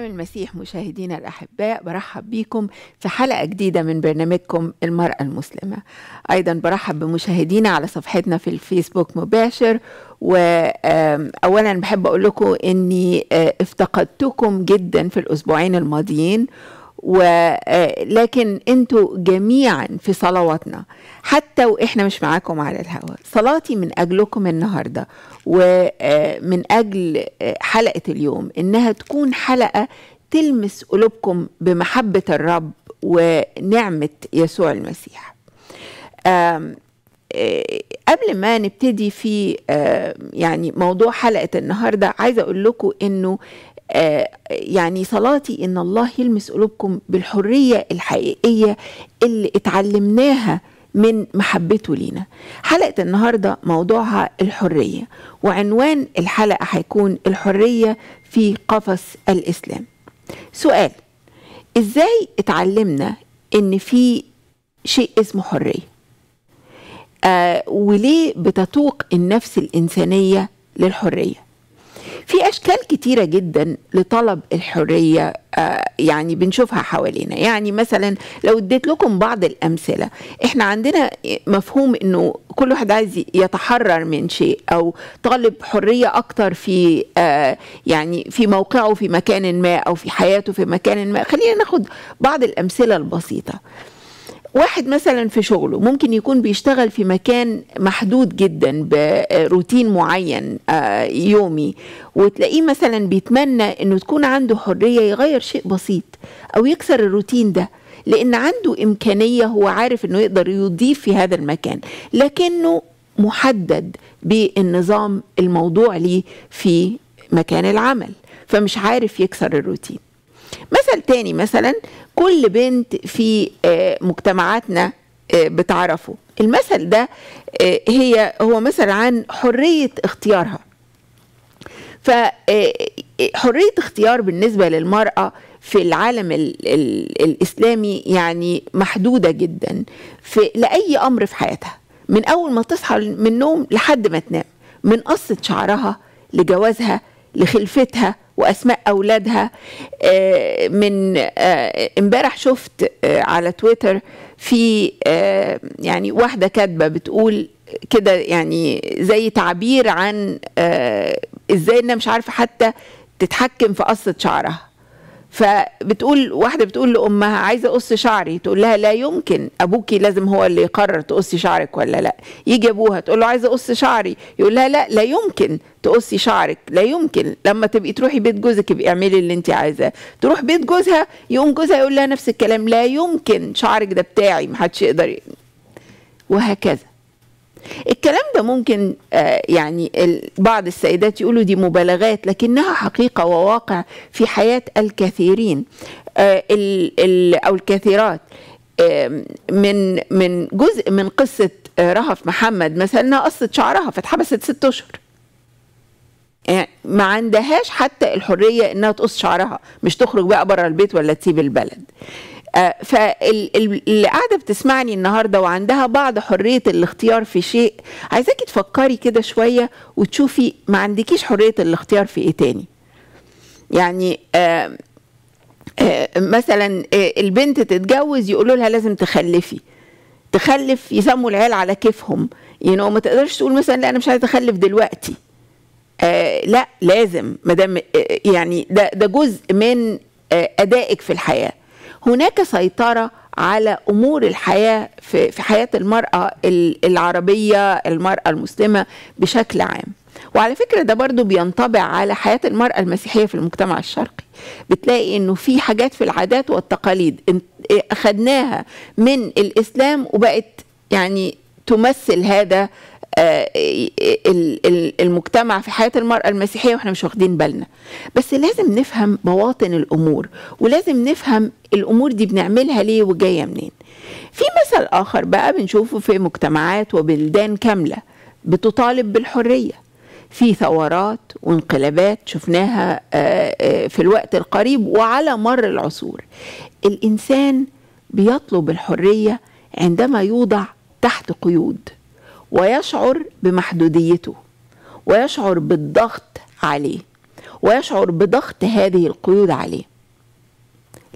المسيح مشاهدينا الأحباء برحب بكم في حلقة جديدة من برنامجكم المرأة المسلمة أيضا برحب بمشاهدينا على صفحتنا في الفيسبوك مباشر وأولا بحب أقول لكم أني افتقدتكم جدا في الأسبوعين الماضيين ولكن انتوا جميعا في صلواتنا حتى واحنا مش معاكم على الهواء صلاتي من اجلكم النهارده ومن اجل حلقه اليوم انها تكون حلقه تلمس قلوبكم بمحبه الرب ونعمه يسوع المسيح قبل ما نبتدي في يعني موضوع حلقه النهارده عايزه اقول لكم انه يعني صلاتي ان الله يلمس قلوبكم بالحريه الحقيقيه اللي اتعلمناها من محبته لينا حلقه النهارده موضوعها الحريه وعنوان الحلقه هيكون الحريه في قفص الاسلام سؤال ازاي اتعلمنا ان في شيء اسمه حريه آه وليه بتتوق النفس الانسانيه للحريه في اشكال كتيره جدا لطلب الحريه آه يعني بنشوفها حوالينا يعني مثلا لو اديت لكم بعض الامثله احنا عندنا مفهوم انه كل واحد عايز يتحرر من شيء او طالب حريه اكتر في آه يعني في موقعه في مكان ما او في حياته في مكان ما خلينا ناخد بعض الامثله البسيطه واحد مثلا في شغله ممكن يكون بيشتغل في مكان محدود جدا بروتين معين يومي وتلاقيه مثلا بيتمنى انه تكون عنده حريه يغير شيء بسيط او يكسر الروتين ده لان عنده امكانيه هو عارف انه يقدر يضيف في هذا المكان لكنه محدد بالنظام الموضوع ليه في مكان العمل فمش عارف يكسر الروتين مثل تاني مثلا كل بنت في مجتمعاتنا بتعرفه المثل ده هي هو مثل عن حرية اختيارها فحرية اختيار بالنسبة للمرأة في العالم ال ال الإسلامي يعني محدودة جدا في لأي أمر في حياتها من أول ما تصحى من النوم لحد ما تنام من قصة شعرها لجوازها لخلفتها واسماء اولادها من امبارح شفت على تويتر في يعني واحده كاتبه بتقول كده يعني زي تعبير عن ازاي انها مش عارفه حتى تتحكم في قصه شعرها فبتقول واحده بتقول لامها عايزه اقص شعري تقول لها لا يمكن ابوكي لازم هو اللي يقرر تقصي شعرك ولا لا يجي ابوها تقول له عايزه اقص شعري يقول لها لا لا يمكن تقصي شعرك لا يمكن لما تبقي تروحي بيت جوزك يبقى اعملي اللي انت عايزاه تروح بيت جوزها يقوم جوزها يقول لها نفس الكلام لا يمكن شعرك ده بتاعي محدش يقدر وهكذا الكلام ده ممكن آه يعني بعض السيدات يقولوا دي مبالغات لكنها حقيقة وواقع في حياة الكثيرين آه ال ال أو الكثيرات آه من من جزء من قصة رهف محمد مثلا انها قصت شعرها فاتحبست ست اشهر يعني ما عندهاش حتى الحريه انها تقص شعرها مش تخرج بقى بره البيت ولا تسيب البلد آه فاللي قاعده بتسمعني النهارده وعندها بعض حريه الاختيار في شيء عايزاكي تفكري كده شويه وتشوفي ما عندكيش حريه الاختيار في ايه تاني يعني آه آه مثلا البنت تتجوز يقولوا لها لازم تخلفي تخلف يسموا العيال على كيفهم يعني ما تقدرش تقول مثلا لا انا مش عايزه اخلف دلوقتي آه لا لازم ما دام آه يعني ده ده جزء من آه ادائك في الحياه هناك سيطره على امور الحياه في في حياه المراه العربيه المراه المسلمه بشكل عام وعلى فكره ده برضو بينطبع على حياه المراه المسيحيه في المجتمع الشرقي بتلاقي انه في حاجات في العادات والتقاليد اخذناها من الاسلام وبقت يعني تمثل هذا المجتمع في حياه المراه المسيحيه واحنا مش واخدين بالنا بس لازم نفهم بواطن الامور ولازم نفهم الامور دي بنعملها ليه وجايه منين في مثل اخر بقى بنشوفه في مجتمعات وبلدان كامله بتطالب بالحريه في ثورات وانقلابات شفناها في الوقت القريب وعلى مر العصور الانسان بيطلب الحريه عندما يوضع تحت قيود ويشعر بمحدوديته ويشعر بالضغط عليه ويشعر بضغط هذه القيود عليه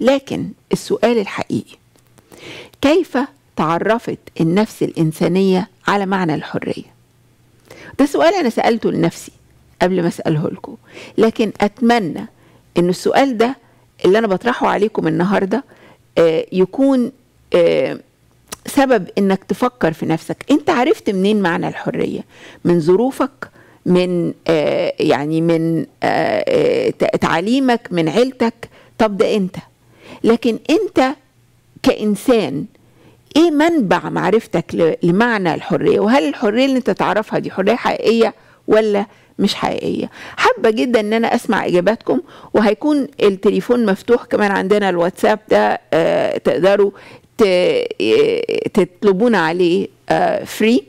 لكن السؤال الحقيقي كيف تعرفت النفس الإنسانية على معنى الحرية ده سؤال أنا سألته لنفسي قبل ما أسأله لكم لكن أتمنى أن السؤال ده اللي أنا بطرحه عليكم النهاردة آه، يكون آه، سبب انك تفكر في نفسك انت عرفت منين معنى الحريه من ظروفك من آه يعني من آه آه تعليمك من عيلتك طب ده انت لكن انت كانسان ايه منبع معرفتك ل- لمعنى الحريه وهل الحريه اللي انت تعرفها دي حريه حقيقيه ولا مش حقيقيه حابه جدا ان انا اسمع اجاباتكم وهيكون التليفون مفتوح كمان عندنا الواتساب ده آه تقدروا ت- تطلبونا عليه فري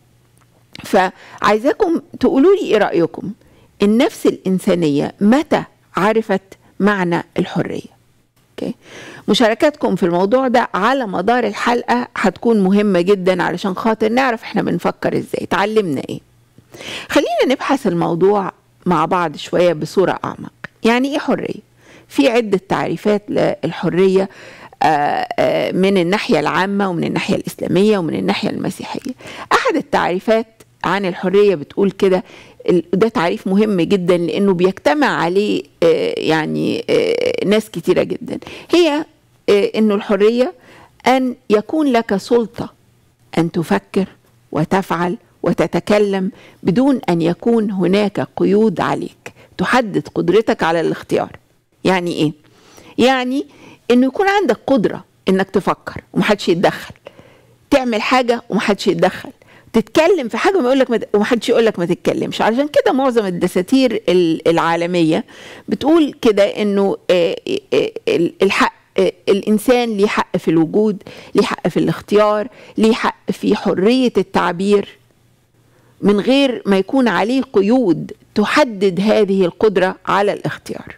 فعايزاكم تقولوا لي ايه رايكم النفس الانسانيه متى عرفت معنى الحريه اوكي مشاركاتكم في الموضوع ده على مدار الحلقه هتكون مهمه جدا علشان خاطر نعرف احنا بنفكر ازاي اتعلمنا ايه خلينا نبحث الموضوع مع بعض شويه بصوره اعمق يعني ايه حريه في عده تعريفات للحريه آه، آه، من الناحيه العامه ومن الناحيه الاسلاميه ومن الناحيه المسيحيه احد التعريفات عن الحريه بتقول كده ال- ده تعريف مهم جدا لانه بيجتمع عليه آه، يعني آه، ناس كتيره جدا هي آه، انه الحريه ان يكون لك سلطه ان تفكر وتفعل وتتكلم بدون ان يكون هناك قيود عليك تحدد قدرتك على الاختيار يعني ايه يعني انه يكون عندك قدره انك تفكر ومحدش يتدخل تعمل حاجه ومحدش يتدخل تتكلم في حاجه ما يقول لك ومحدش يقول لك ما تتكلمش علشان كده معظم الدساتير ال- العالميه بتقول كده انه آه، آه، ال- الحق آه، الانسان ليه حق في الوجود ليه حق في الاختيار ليه حق في حريه التعبير من غير ما يكون عليه قيود تحدد هذه القدره على الاختيار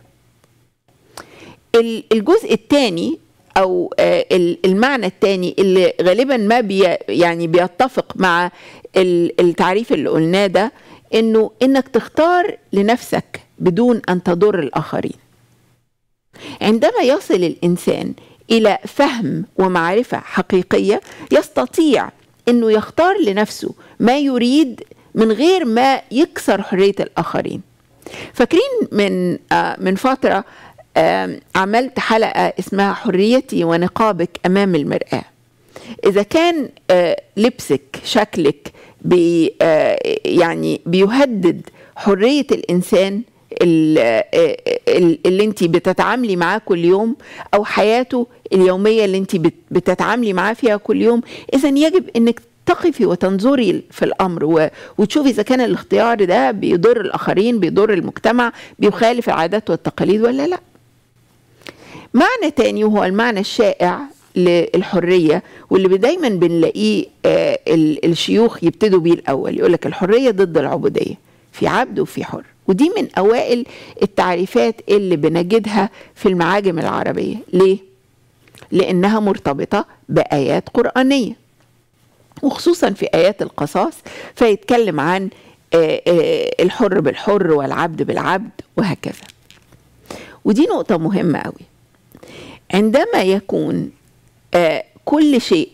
ال- الجزء الثاني او آه، ال- المعنى الثاني اللي غالبا ما بي يعني بيتفق مع ال- التعريف اللي قلناه ده انه انك تختار لنفسك بدون ان تضر الاخرين عندما يصل الانسان الى فهم ومعرفه حقيقيه يستطيع انه يختار لنفسه ما يريد من غير ما يكسر حريه الاخرين فاكرين من آه من فتره آه عملت حلقه اسمها حريتي ونقابك امام المراه اذا كان آه لبسك شكلك بي آه يعني بيهدد حريه الانسان ال- آه، ال- اللي انت بتتعاملي معاه كل يوم او حياته اليوميه اللي انت بت- بتتعاملي معاه فيها كل يوم اذا يجب انك تقفي وتنظري في الامر و- وتشوفي اذا كان الاختيار ده بيضر الاخرين بيضر المجتمع بيخالف العادات والتقاليد ولا لا معنى تاني وهو المعنى الشائع للحرية واللي دايما بنلاقيه آه، ال- الشيوخ يبتدوا بيه الأول يقولك الحرية ضد العبودية في عبد وفي حر ودي من أوائل التعريفات اللي بنجدها في المعاجم العربية ليه؟ لأنها مرتبطة بآيات قرآنية وخصوصا في آيات القصاص فيتكلم عن آه، آه، الحر بالحر والعبد بالعبد وهكذا ودي نقطة مهمة قوي عندما يكون آه، كل شيء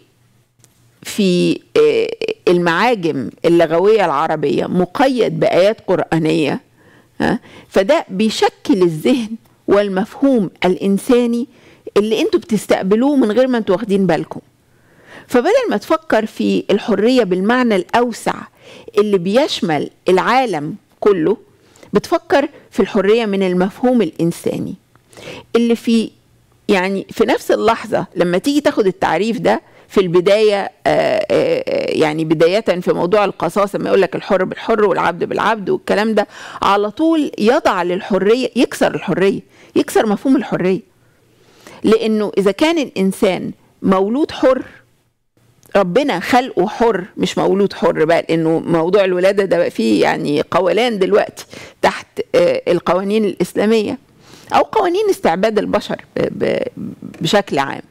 في آه، المعاجم اللغوية العربية مقيد بآيات قرآنية ها، فده بيشكل الذهن والمفهوم الإنساني اللي انتوا بتستقبلوه من غير ما انتوا واخدين بالكم فبدل ما تفكر في الحرية بالمعنى الأوسع اللي بيشمل العالم كله بتفكر في الحرية من المفهوم الإنساني اللي في يعني في نفس اللحظة لما تيجي تاخد التعريف ده في البداية آه، آه، يعني بداية في موضوع القصاص لما يقول لك الحر بالحر والعبد بالعبد والكلام ده على طول يضع للحرية يكسر الحرية يكسر مفهوم الحرية لأنه إذا كان الإنسان مولود حر ربنا خلقه حر مش مولود حر بقى لانه موضوع الولاده ده بقى فيه يعني قولان دلوقتي تحت آه، القوانين الاسلاميه او قوانين استعباد البشر ب- ب- بشكل عام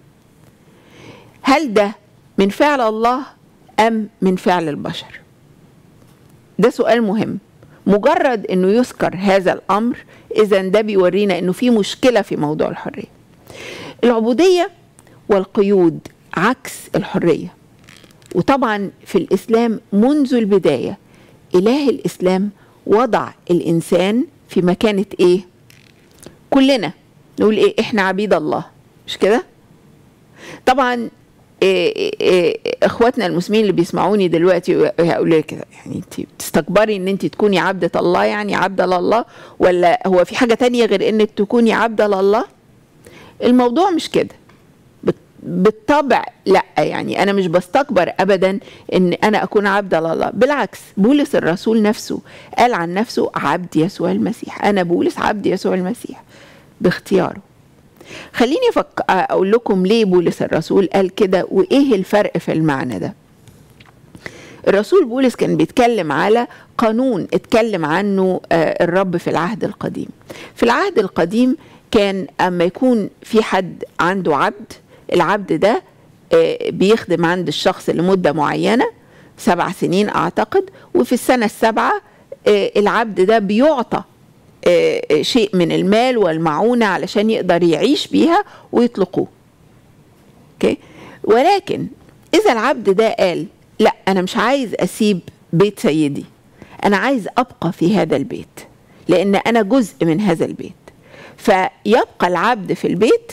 هل ده من فعل الله ام من فعل البشر ده سؤال مهم مجرد انه يذكر هذا الامر اذا ده بيورينا انه في مشكله في موضوع الحريه العبودية والقيود عكس الحرية وطبعا في الإسلام منذ البداية إله الإسلام وضع الإنسان في مكانة إيه؟ كلنا نقول إيه إحنا عبيد الله مش كده؟ طبعا إيه إيه اخواتنا المسلمين اللي بيسمعوني دلوقتي هيقولوا لي كده يعني انت بتستكبري ان انت تكوني عبدة الله يعني عبدة لله ولا هو في حاجة تانية غير انك تكوني عبدة لله الموضوع مش كده بالطبع لا يعني انا مش بستكبر ابدا ان انا اكون عبد لله بالعكس بولس الرسول نفسه قال عن نفسه عبد يسوع المسيح انا بولس عبد يسوع المسيح باختياره خليني فك... اقول لكم ليه بولس الرسول قال كده وايه الفرق في المعنى ده الرسول بولس كان بيتكلم على قانون اتكلم عنه الرب في العهد القديم في العهد القديم كان اما يكون في حد عنده عبد العبد ده بيخدم عند الشخص لمدة معينة سبع سنين أعتقد وفي السنة السابعة العبد ده بيعطى شيء من المال والمعونة علشان يقدر يعيش بيها ويطلقوه okay. ولكن إذا العبد ده قال لا أنا مش عايز أسيب بيت سيدي أنا عايز أبقى في هذا البيت لأن أنا جزء من هذا البيت فيبقى العبد في البيت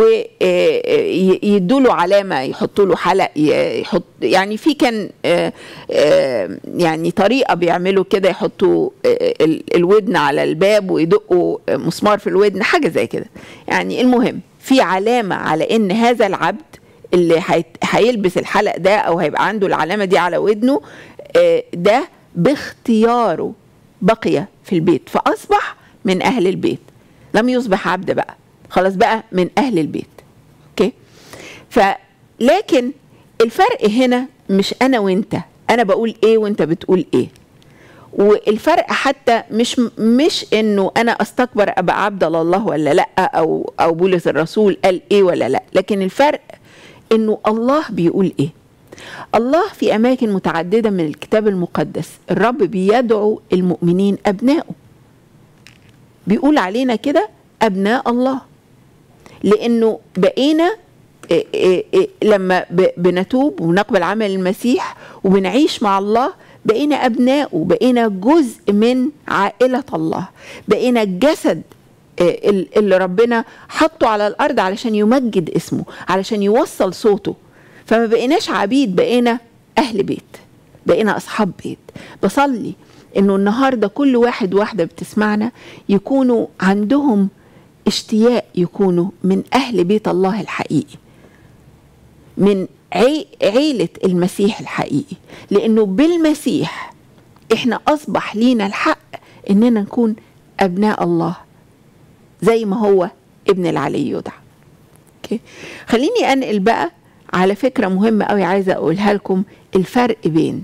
ويدوا له علامه يحطوا له حلق يحط يعني في كان يعني طريقه بيعملوا كده يحطوا الودن على الباب ويدقوا مسمار في الودن حاجه زي كده يعني المهم في علامه على ان هذا العبد اللي هيلبس الحلق ده او هيبقى عنده العلامه دي على ودنه ده باختياره بقي في البيت فاصبح من اهل البيت لم يصبح عبد بقى خلاص بقى من اهل البيت اوكي فلكن الفرق هنا مش انا وانت انا بقول ايه وانت بتقول ايه والفرق حتى مش مش انه انا استكبر ابقى عبد الله ولا لا او او بولس الرسول قال ايه ولا لا لكن الفرق انه الله بيقول ايه الله في اماكن متعدده من الكتاب المقدس الرب بيدعو المؤمنين ابنائه بيقول علينا كده ابناء الله لانه بقينا إيه إيه إيه لما بنتوب ونقبل عمل المسيح وبنعيش مع الله بقينا ابناء وبقينا جزء من عائله الله بقينا الجسد اللي ربنا حطه على الارض علشان يمجد اسمه علشان يوصل صوته فما بقيناش عبيد بقينا اهل بيت بقينا اصحاب بيت بصلي انه النهارده كل واحد واحده بتسمعنا يكونوا عندهم اشتياق يكونوا من اهل بيت الله الحقيقي من عي... عيله المسيح الحقيقي لانه بالمسيح احنا اصبح لينا الحق اننا نكون ابناء الله زي ما هو ابن العلي يدعى اوكي خليني انقل بقى على فكره مهمه قوي عايزه اقولها لكم الفرق بين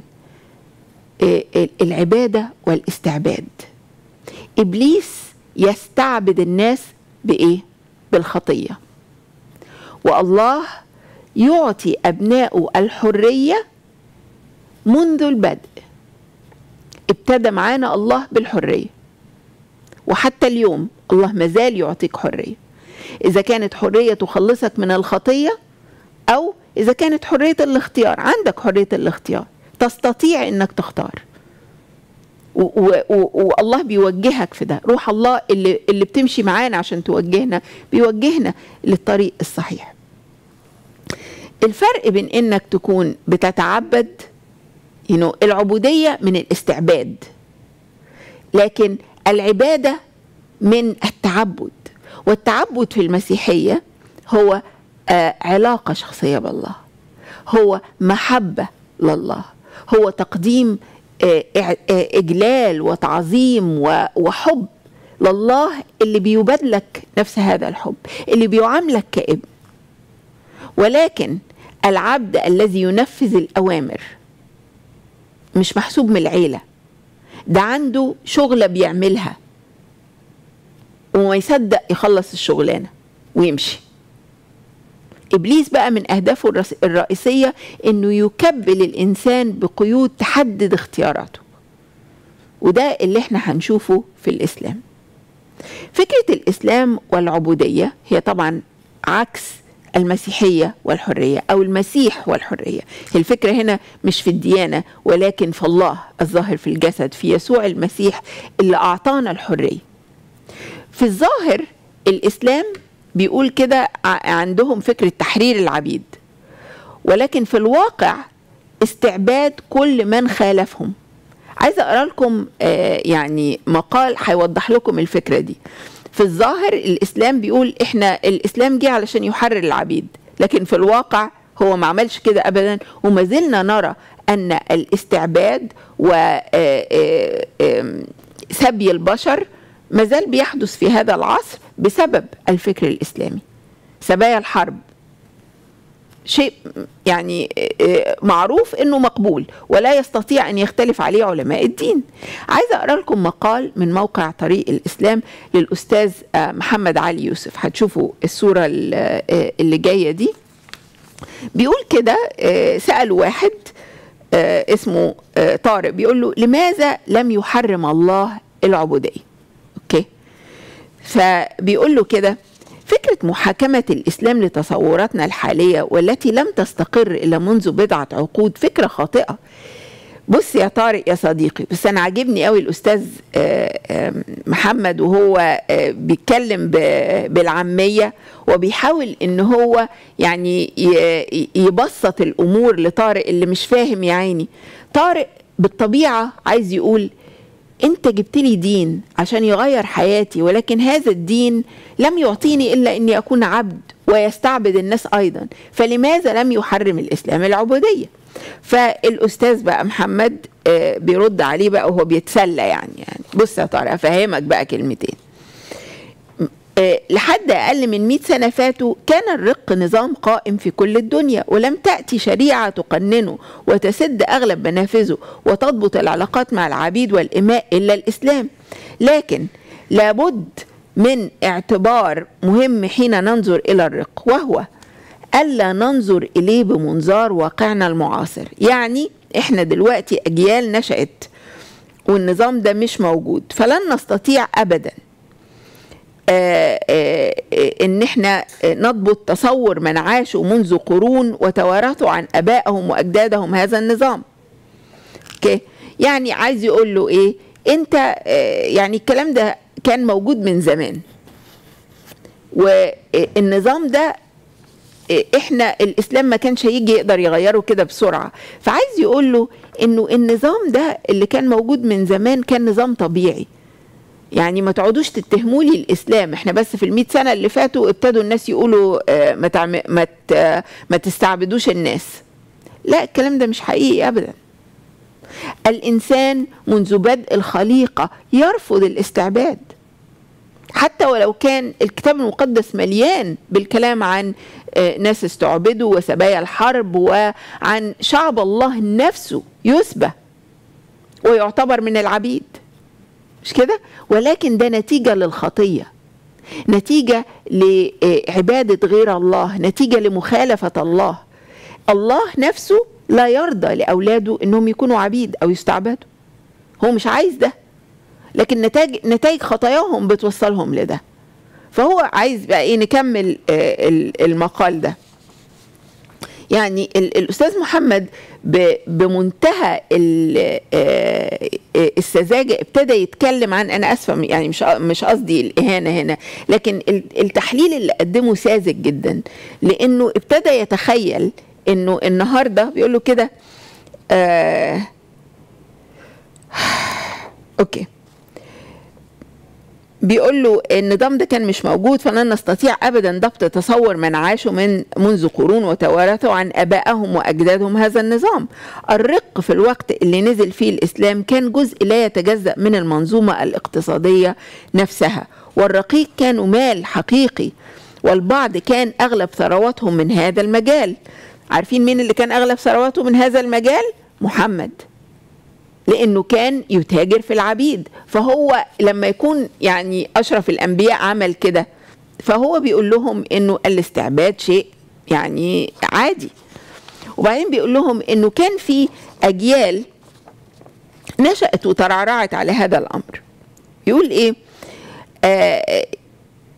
العباده والاستعباد ابليس يستعبد الناس بايه بالخطيه والله يعطي ابنائه الحريه منذ البدء ابتدى معانا الله بالحريه وحتى اليوم الله مازال يعطيك حريه اذا كانت حريه تخلصك من الخطيه او اذا كانت حريه الاختيار عندك حريه الاختيار تستطيع انك تختار والله بيوجهك في ده روح الله اللي اللي بتمشي معانا عشان توجهنا بيوجهنا للطريق الصحيح الفرق بين انك تكون بتتعبد you know, العبوديه من الاستعباد لكن العباده من التعبد والتعبد في المسيحيه هو آه علاقه شخصيه بالله هو محبه لله هو تقديم اجلال وتعظيم وحب لله اللي بيبادلك نفس هذا الحب اللي بيعاملك كابن ولكن العبد الذي ينفذ الاوامر مش محسوب من العيله ده عنده شغله بيعملها وما يصدق يخلص الشغلانه ويمشي ابليس بقى من اهدافه الرئيسيه انه يكبل الانسان بقيود تحدد اختياراته وده اللي احنا هنشوفه في الاسلام فكره الاسلام والعبوديه هي طبعا عكس المسيحية والحرية أو المسيح والحرية الفكرة هنا مش في الديانة ولكن في الله الظاهر في الجسد في يسوع المسيح اللي أعطانا الحرية في الظاهر الإسلام بيقول كده عندهم فكرة تحرير العبيد ولكن في الواقع استعباد كل من خالفهم عايزه اقرا لكم يعني مقال هيوضح لكم الفكره دي في الظاهر الاسلام بيقول احنا الاسلام جه علشان يحرر العبيد لكن في الواقع هو ما عملش كده ابدا وما زلنا نرى ان الاستعباد وسبي البشر ما زال بيحدث في هذا العصر بسبب الفكر الاسلامي سبايا الحرب شيء يعني معروف انه مقبول ولا يستطيع ان يختلف عليه علماء الدين. عايزه اقرا لكم مقال من موقع طريق الاسلام للاستاذ محمد علي يوسف هتشوفوا الصوره اللي جايه دي. بيقول كده سال واحد اسمه طارق بيقول له لماذا لم يحرم الله العبوديه؟ اوكي فبيقول له كده فكرة محاكمة الإسلام لتصوراتنا الحالية والتي لم تستقر إلا منذ بضعة عقود فكرة خاطئة بص يا طارق يا صديقي بس أنا عاجبني قوي الأستاذ محمد وهو بيتكلم بالعامية وبيحاول إن هو يعني يبسط الأمور لطارق اللي مش فاهم يا عيني طارق بالطبيعة عايز يقول انت جبت لي دين عشان يغير حياتي ولكن هذا الدين لم يعطيني الا اني اكون عبد ويستعبد الناس ايضا فلماذا لم يحرم الاسلام العبوديه فالاستاذ بقى محمد بيرد عليه بقى وهو بيتسلى يعني يعني بص يا طارق افهمك بقى كلمتين لحد أقل من 100 سنة فاتوا كان الرق نظام قائم في كل الدنيا ولم تأتي شريعة تقننه وتسد أغلب منافذه وتضبط العلاقات مع العبيد والإماء إلا الإسلام لكن لابد من اعتبار مهم حين ننظر إلى الرق وهو ألا ننظر إليه بمنظار واقعنا المعاصر يعني إحنا دلوقتي أجيال نشأت والنظام ده مش موجود فلن نستطيع أبداً آآ آآ ان احنا نضبط تصور من عاشوا منذ قرون وتوارثوا عن ابائهم واجدادهم هذا النظام اوكي يعني عايز يقول له ايه انت يعني الكلام ده كان موجود من زمان والنظام ده احنا الاسلام ما كانش هيجي يقدر يغيره كده بسرعه فعايز يقول له انه النظام ده اللي كان موجود من زمان كان نظام طبيعي يعني ما تقعدوش تتهموا لي الاسلام احنا بس في المئة سنه اللي فاتوا ابتدوا الناس يقولوا اه ما تعم... ما, ت... ما تستعبدوش الناس لا الكلام ده مش حقيقي ابدا الانسان منذ بدء الخليقه يرفض الاستعباد حتى ولو كان الكتاب المقدس مليان بالكلام عن ناس استعبدوا وسبايا الحرب وعن شعب الله نفسه يسبى ويعتبر من العبيد مش كده ولكن ده نتيجه للخطيه نتيجه لعباده غير الله نتيجه لمخالفه الله الله نفسه لا يرضى لاولاده انهم يكونوا عبيد او يستعبدوا هو مش عايز ده لكن نتائج نتائج خطاياهم بتوصلهم لده فهو عايز بقى ايه نكمل المقال ده يعني الاستاذ محمد بمنتهى السذاجه ابتدى يتكلم عن انا اسفه يعني مش مش قصدي الاهانه هنا لكن التحليل اللي قدمه ساذج جدا لانه ابتدى يتخيل انه النهارده بيقول له كده آه اوكي بيقول له النظام ده كان مش موجود فلن نستطيع ابدا ضبط تصور من عاشوا من منذ قرون وتوارثوا عن ابائهم واجدادهم هذا النظام. الرق في الوقت اللي نزل فيه الاسلام كان جزء لا يتجزا من المنظومه الاقتصاديه نفسها، والرقيق كانوا مال حقيقي والبعض كان اغلب ثرواتهم من هذا المجال. عارفين مين اللي كان اغلب ثرواته من هذا المجال؟ محمد. لانه كان يتاجر في العبيد فهو لما يكون يعني اشرف الانبياء عمل كده فهو بيقول لهم انه الاستعباد شيء يعني عادي وبعدين بيقول لهم انه كان في اجيال نشأت وترعرعت على هذا الامر يقول ايه آه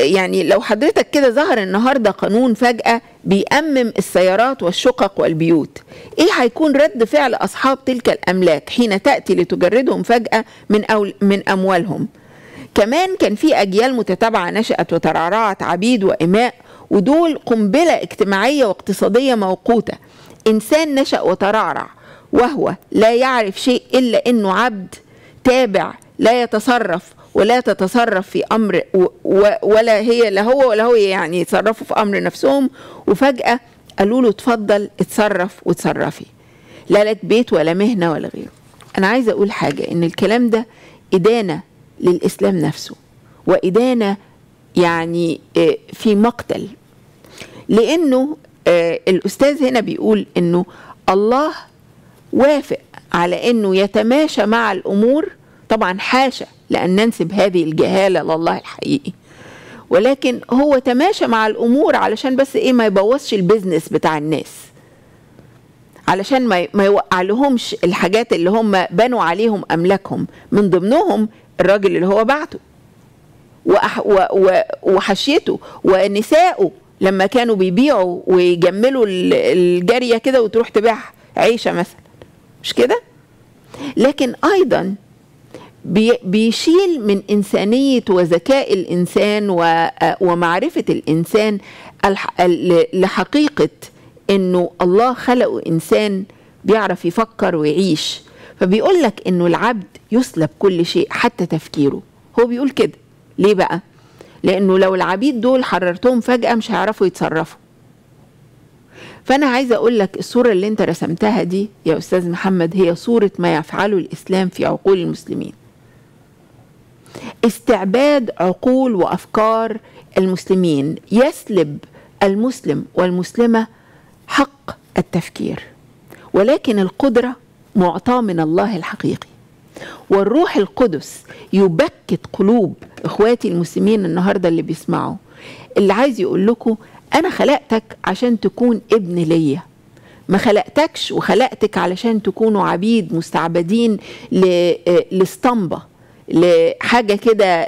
يعني لو حضرتك كده ظهر النهارده قانون فجأة بيأمم السيارات والشقق والبيوت ايه هيكون رد فعل اصحاب تلك الاملاك حين تأتي لتجردهم فجأة من أول من اموالهم كمان كان في اجيال متتابعة نشأت وترعرعت عبيد واماء ودول قنبلة اجتماعية واقتصادية موقوتة انسان نشأ وترعرع وهو لا يعرف شيء الا انه عبد تابع لا يتصرف ولا تتصرف في امر ولا هي لا هو ولا هو يعني يتصرفوا في امر نفسهم وفجاه قالوا له اتفضل اتصرف وتصرفي لا لك بيت ولا مهنه ولا غيره انا عايزه اقول حاجه ان الكلام ده ادانه للاسلام نفسه وادانه يعني في مقتل لانه الاستاذ هنا بيقول انه الله وافق على انه يتماشى مع الامور طبعا حاشا لأن ننسب هذه الجهالة لله الحقيقي ولكن هو تماشى مع الأمور علشان بس إيه ما يبوظش البيزنس بتاع الناس علشان ما ما يوقع لهمش الحاجات اللي هم بنوا عليهم أملاكهم من ضمنهم الراجل اللي هو بعته وحشيته ونسائه لما كانوا بيبيعوا ويجملوا الجارية كده وتروح تبيع عيشة مثلا مش كده لكن أيضا بيشيل من إنسانية وذكاء الإنسان ومعرفة الإنسان لحقيقة إنه الله خلقه إنسان بيعرف يفكر ويعيش فبيقول لك إنه العبد يسلب كل شيء حتى تفكيره هو بيقول كده ليه بقى؟ لأنه لو العبيد دول حررتهم فجأة مش هيعرفوا يتصرفوا فأنا عايزة أقول لك الصورة اللي أنت رسمتها دي يا أستاذ محمد هي صورة ما يفعله الإسلام في عقول المسلمين استعباد عقول وافكار المسلمين يسلب المسلم والمسلمه حق التفكير ولكن القدره معطاه من الله الحقيقي والروح القدس يبكت قلوب اخواتي المسلمين النهارده اللي بيسمعوا اللي عايز يقول لكم انا خلقتك عشان تكون ابن ليا ما خلقتكش وخلقتك علشان تكونوا عبيد مستعبدين لاسطمبه لحاجة كده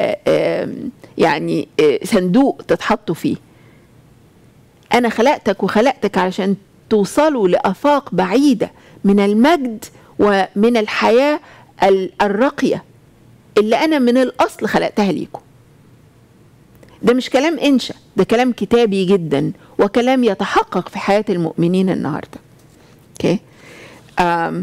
يعني صندوق تتحطوا فيه أنا خلقتك وخلقتك علشان توصلوا لآفاق بعيدة من المجد ومن الحياة الراقية اللي أنا من الأصل خلقتها ليكم ده مش كلام إنشا ده كلام كتابي جدا وكلام يتحقق في حياة المؤمنين النهاردة okay. um,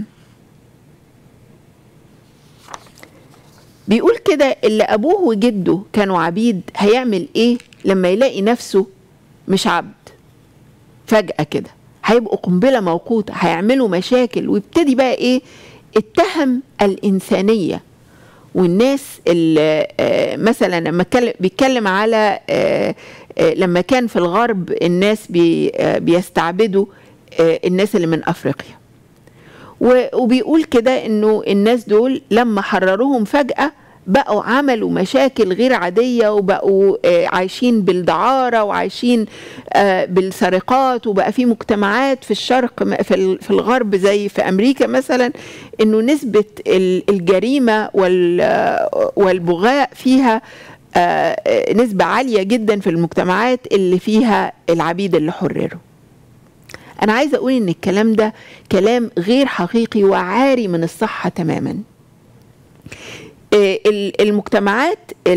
بيقول كده اللي ابوه وجده كانوا عبيد هيعمل ايه لما يلاقي نفسه مش عبد فجأة كده هيبقوا قنبلة موقوتة هيعملوا مشاكل ويبتدي بقى ايه اتهم الإنسانية والناس اللي مثلا لما بيتكلم على لما كان في الغرب الناس بيستعبدوا الناس اللي من أفريقيا وبيقول كده انه الناس دول لما حرروهم فجأة بقوا عملوا مشاكل غير عادية وبقوا عايشين بالدعارة وعايشين بالسرقات وبقى في مجتمعات في الشرق في الغرب زي في أمريكا مثلا انه نسبة الجريمة والبغاء فيها نسبة عالية جدا في المجتمعات اللي فيها العبيد اللي حرروا أنا عايزة أقول إن الكلام ده كلام غير حقيقي وعاري من الصحة تماما المجتمعات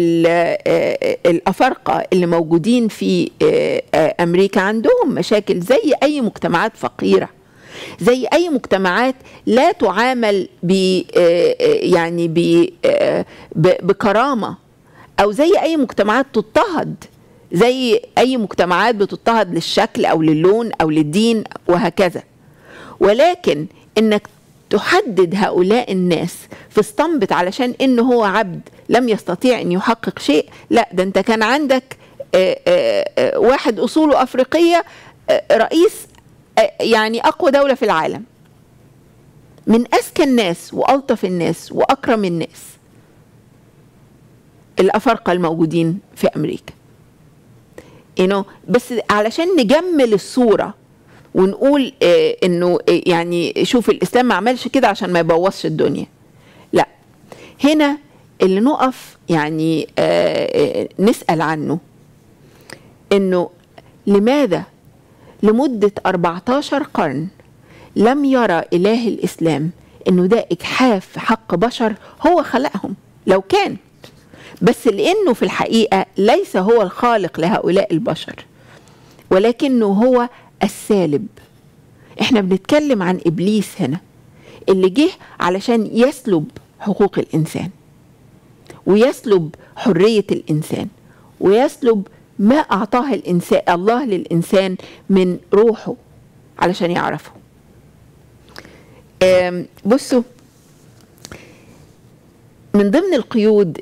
الأفارقة اللي موجودين في أمريكا عندهم مشاكل زي أي مجتمعات فقيرة زي أي مجتمعات لا تعامل ب يعني ب بكرامة أو زي أي مجتمعات تضطهد زي اي مجتمعات بتضطهد للشكل او للون او للدين وهكذا ولكن انك تحدد هؤلاء الناس في اسطمبة علشان انه هو عبد لم يستطيع ان يحقق شيء لا ده انت كان عندك واحد اصوله افريقية رئيس يعني اقوى دولة في العالم من اذكى الناس والطف الناس واكرم الناس الافارقه الموجودين في امريكا you know بس علشان نجمل الصوره ونقول آه انه آه يعني شوف الاسلام ما عملش كده عشان ما يبوظش الدنيا لا هنا اللي نقف يعني آه نسال عنه انه لماذا لمده 14 قرن لم يرى اله الاسلام انه ده اجحاف في حق بشر هو خلقهم لو كان بس لانه في الحقيقه ليس هو الخالق لهؤلاء البشر ولكنه هو السالب احنا بنتكلم عن ابليس هنا اللي جه علشان يسلب حقوق الانسان ويسلب حريه الانسان ويسلب ما اعطاه الانسان الله للانسان من روحه علشان يعرفه بصوا من ضمن القيود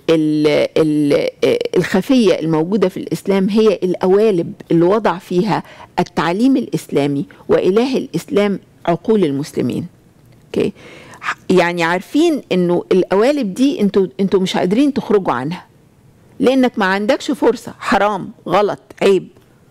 الخفية الموجودة في الإسلام هي القوالب اللي وضع فيها التعليم الإسلامي وإله الإسلام عقول المسلمين أوكي يعني عارفين انه القوالب دي انتوا انتوا مش قادرين تخرجوا عنها لانك ما عندكش فرصه حرام غلط عيب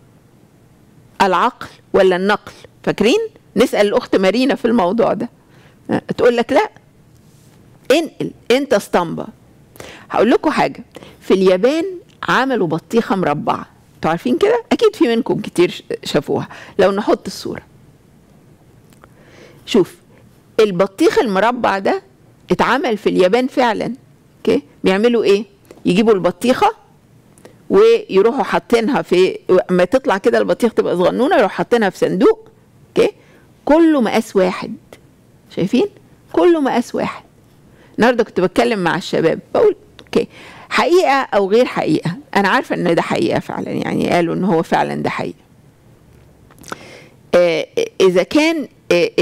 العقل ولا النقل فاكرين نسال الاخت مارينا في الموضوع ده تقول لك لا انقل انت اسطمبة هقول لكم حاجة في اليابان عملوا بطيخة مربعة انتوا عارفين كده اكيد في منكم كتير شافوها لو نحط الصورة شوف البطيخ المربع ده اتعمل في اليابان فعلا اوكي بيعملوا ايه يجيبوا البطيخه ويروحوا حاطينها في ما تطلع كده البطيخ تبقى صغنونه يروحوا حاطينها في صندوق اوكي كله مقاس واحد شايفين كله مقاس واحد النهارده كنت بتكلم مع الشباب بقول اوكي حقيقه او غير حقيقه انا عارفه ان ده حقيقه فعلا يعني قالوا ان هو فعلا ده حقيقه آه اذا كان آه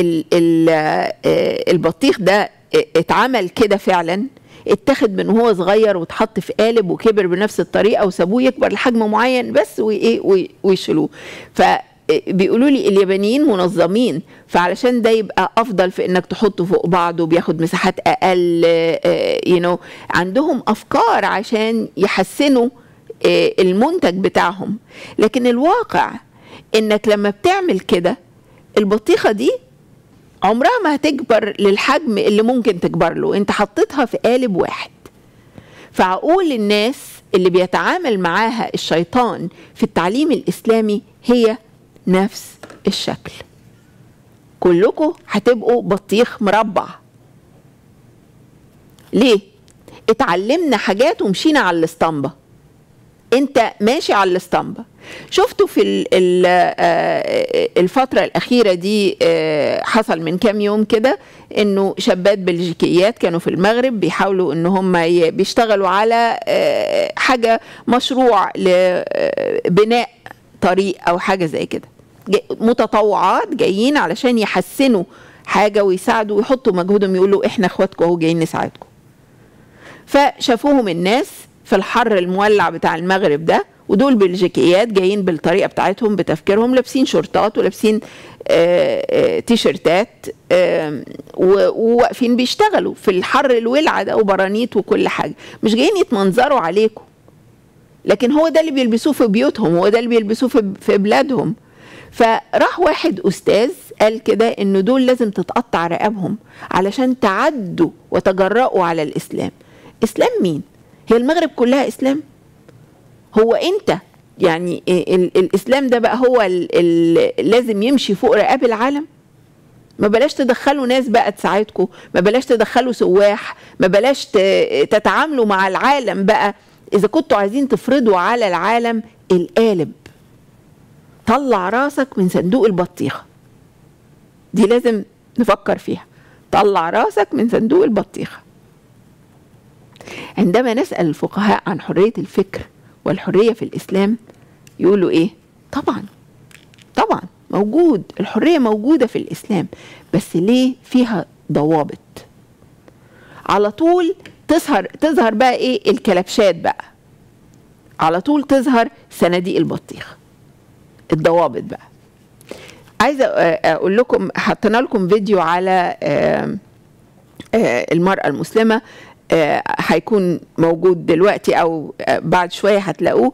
البطيخ ده اتعمل كده فعلا اتاخد من وهو صغير واتحط في قالب وكبر بنفس الطريقه وسابوه يكبر لحجم معين بس وايه ويشيلوه ف بيقولوا لي اليابانيين منظمين فعلشان ده يبقى افضل في انك تحطه فوق بعض وبياخد مساحات اقل يو نو عندهم افكار عشان يحسنوا المنتج بتاعهم لكن الواقع انك لما بتعمل كده البطيخه دي عمرها ما هتكبر للحجم اللي ممكن تكبر له انت حطيتها في قالب واحد فعقول الناس اللي بيتعامل معاها الشيطان في التعليم الاسلامي هي نفس الشكل كلكم هتبقوا بطيخ مربع ليه اتعلمنا حاجات ومشينا على الاسطمبة انت ماشي على الاسطمبة شفتوا في الفترة الأخيرة دي حصل من كام يوم كده انه شابات بلجيكيات كانوا في المغرب بيحاولوا ان هم بيشتغلوا على حاجة مشروع لبناء طريق او حاجة زي كده متطوعات جايين علشان يحسنوا حاجة ويساعدوا ويحطوا مجهودهم يقولوا احنا اخواتكم اهو جايين نساعدكم فشافوهم الناس في الحر المولع بتاع المغرب ده ودول بلجيكيات جايين بالطريقه بتاعتهم بتفكيرهم لابسين شورتات ولابسين تيشرتات وواقفين بيشتغلوا في الحر الولع ده وبرانيت وكل حاجه مش جايين يتمنظروا عليكم لكن هو ده اللي بيلبسوه في بيوتهم هو ده اللي بيلبسوه في بلادهم فراح واحد استاذ قال كده ان دول لازم تتقطع رقابهم علشان تعدوا وتجرأوا على الاسلام اسلام مين هي المغرب كلها اسلام هو انت يعني ال الاسلام ده بقى هو ال ال لازم يمشي فوق رقاب العالم ما بلاش تدخلوا ناس بقى تساعدكم ما بلاش تدخلوا سواح ما بلاش تتعاملوا مع العالم بقى اذا كنتوا عايزين تفرضوا على العالم القالب طلع راسك من صندوق البطيخه دي لازم نفكر فيها طلع راسك من صندوق البطيخه عندما نسال الفقهاء عن حريه الفكر والحريه في الاسلام يقولوا ايه طبعا طبعا موجود الحريه موجوده في الاسلام بس ليه فيها ضوابط على طول تظهر تظهر بقى ايه الكلبشات بقى على طول تظهر صناديق البطيخ الضوابط بقى عايزه اقول لكم حطينا لكم فيديو على المراه المسلمه هيكون موجود دلوقتي او بعد شويه هتلاقوه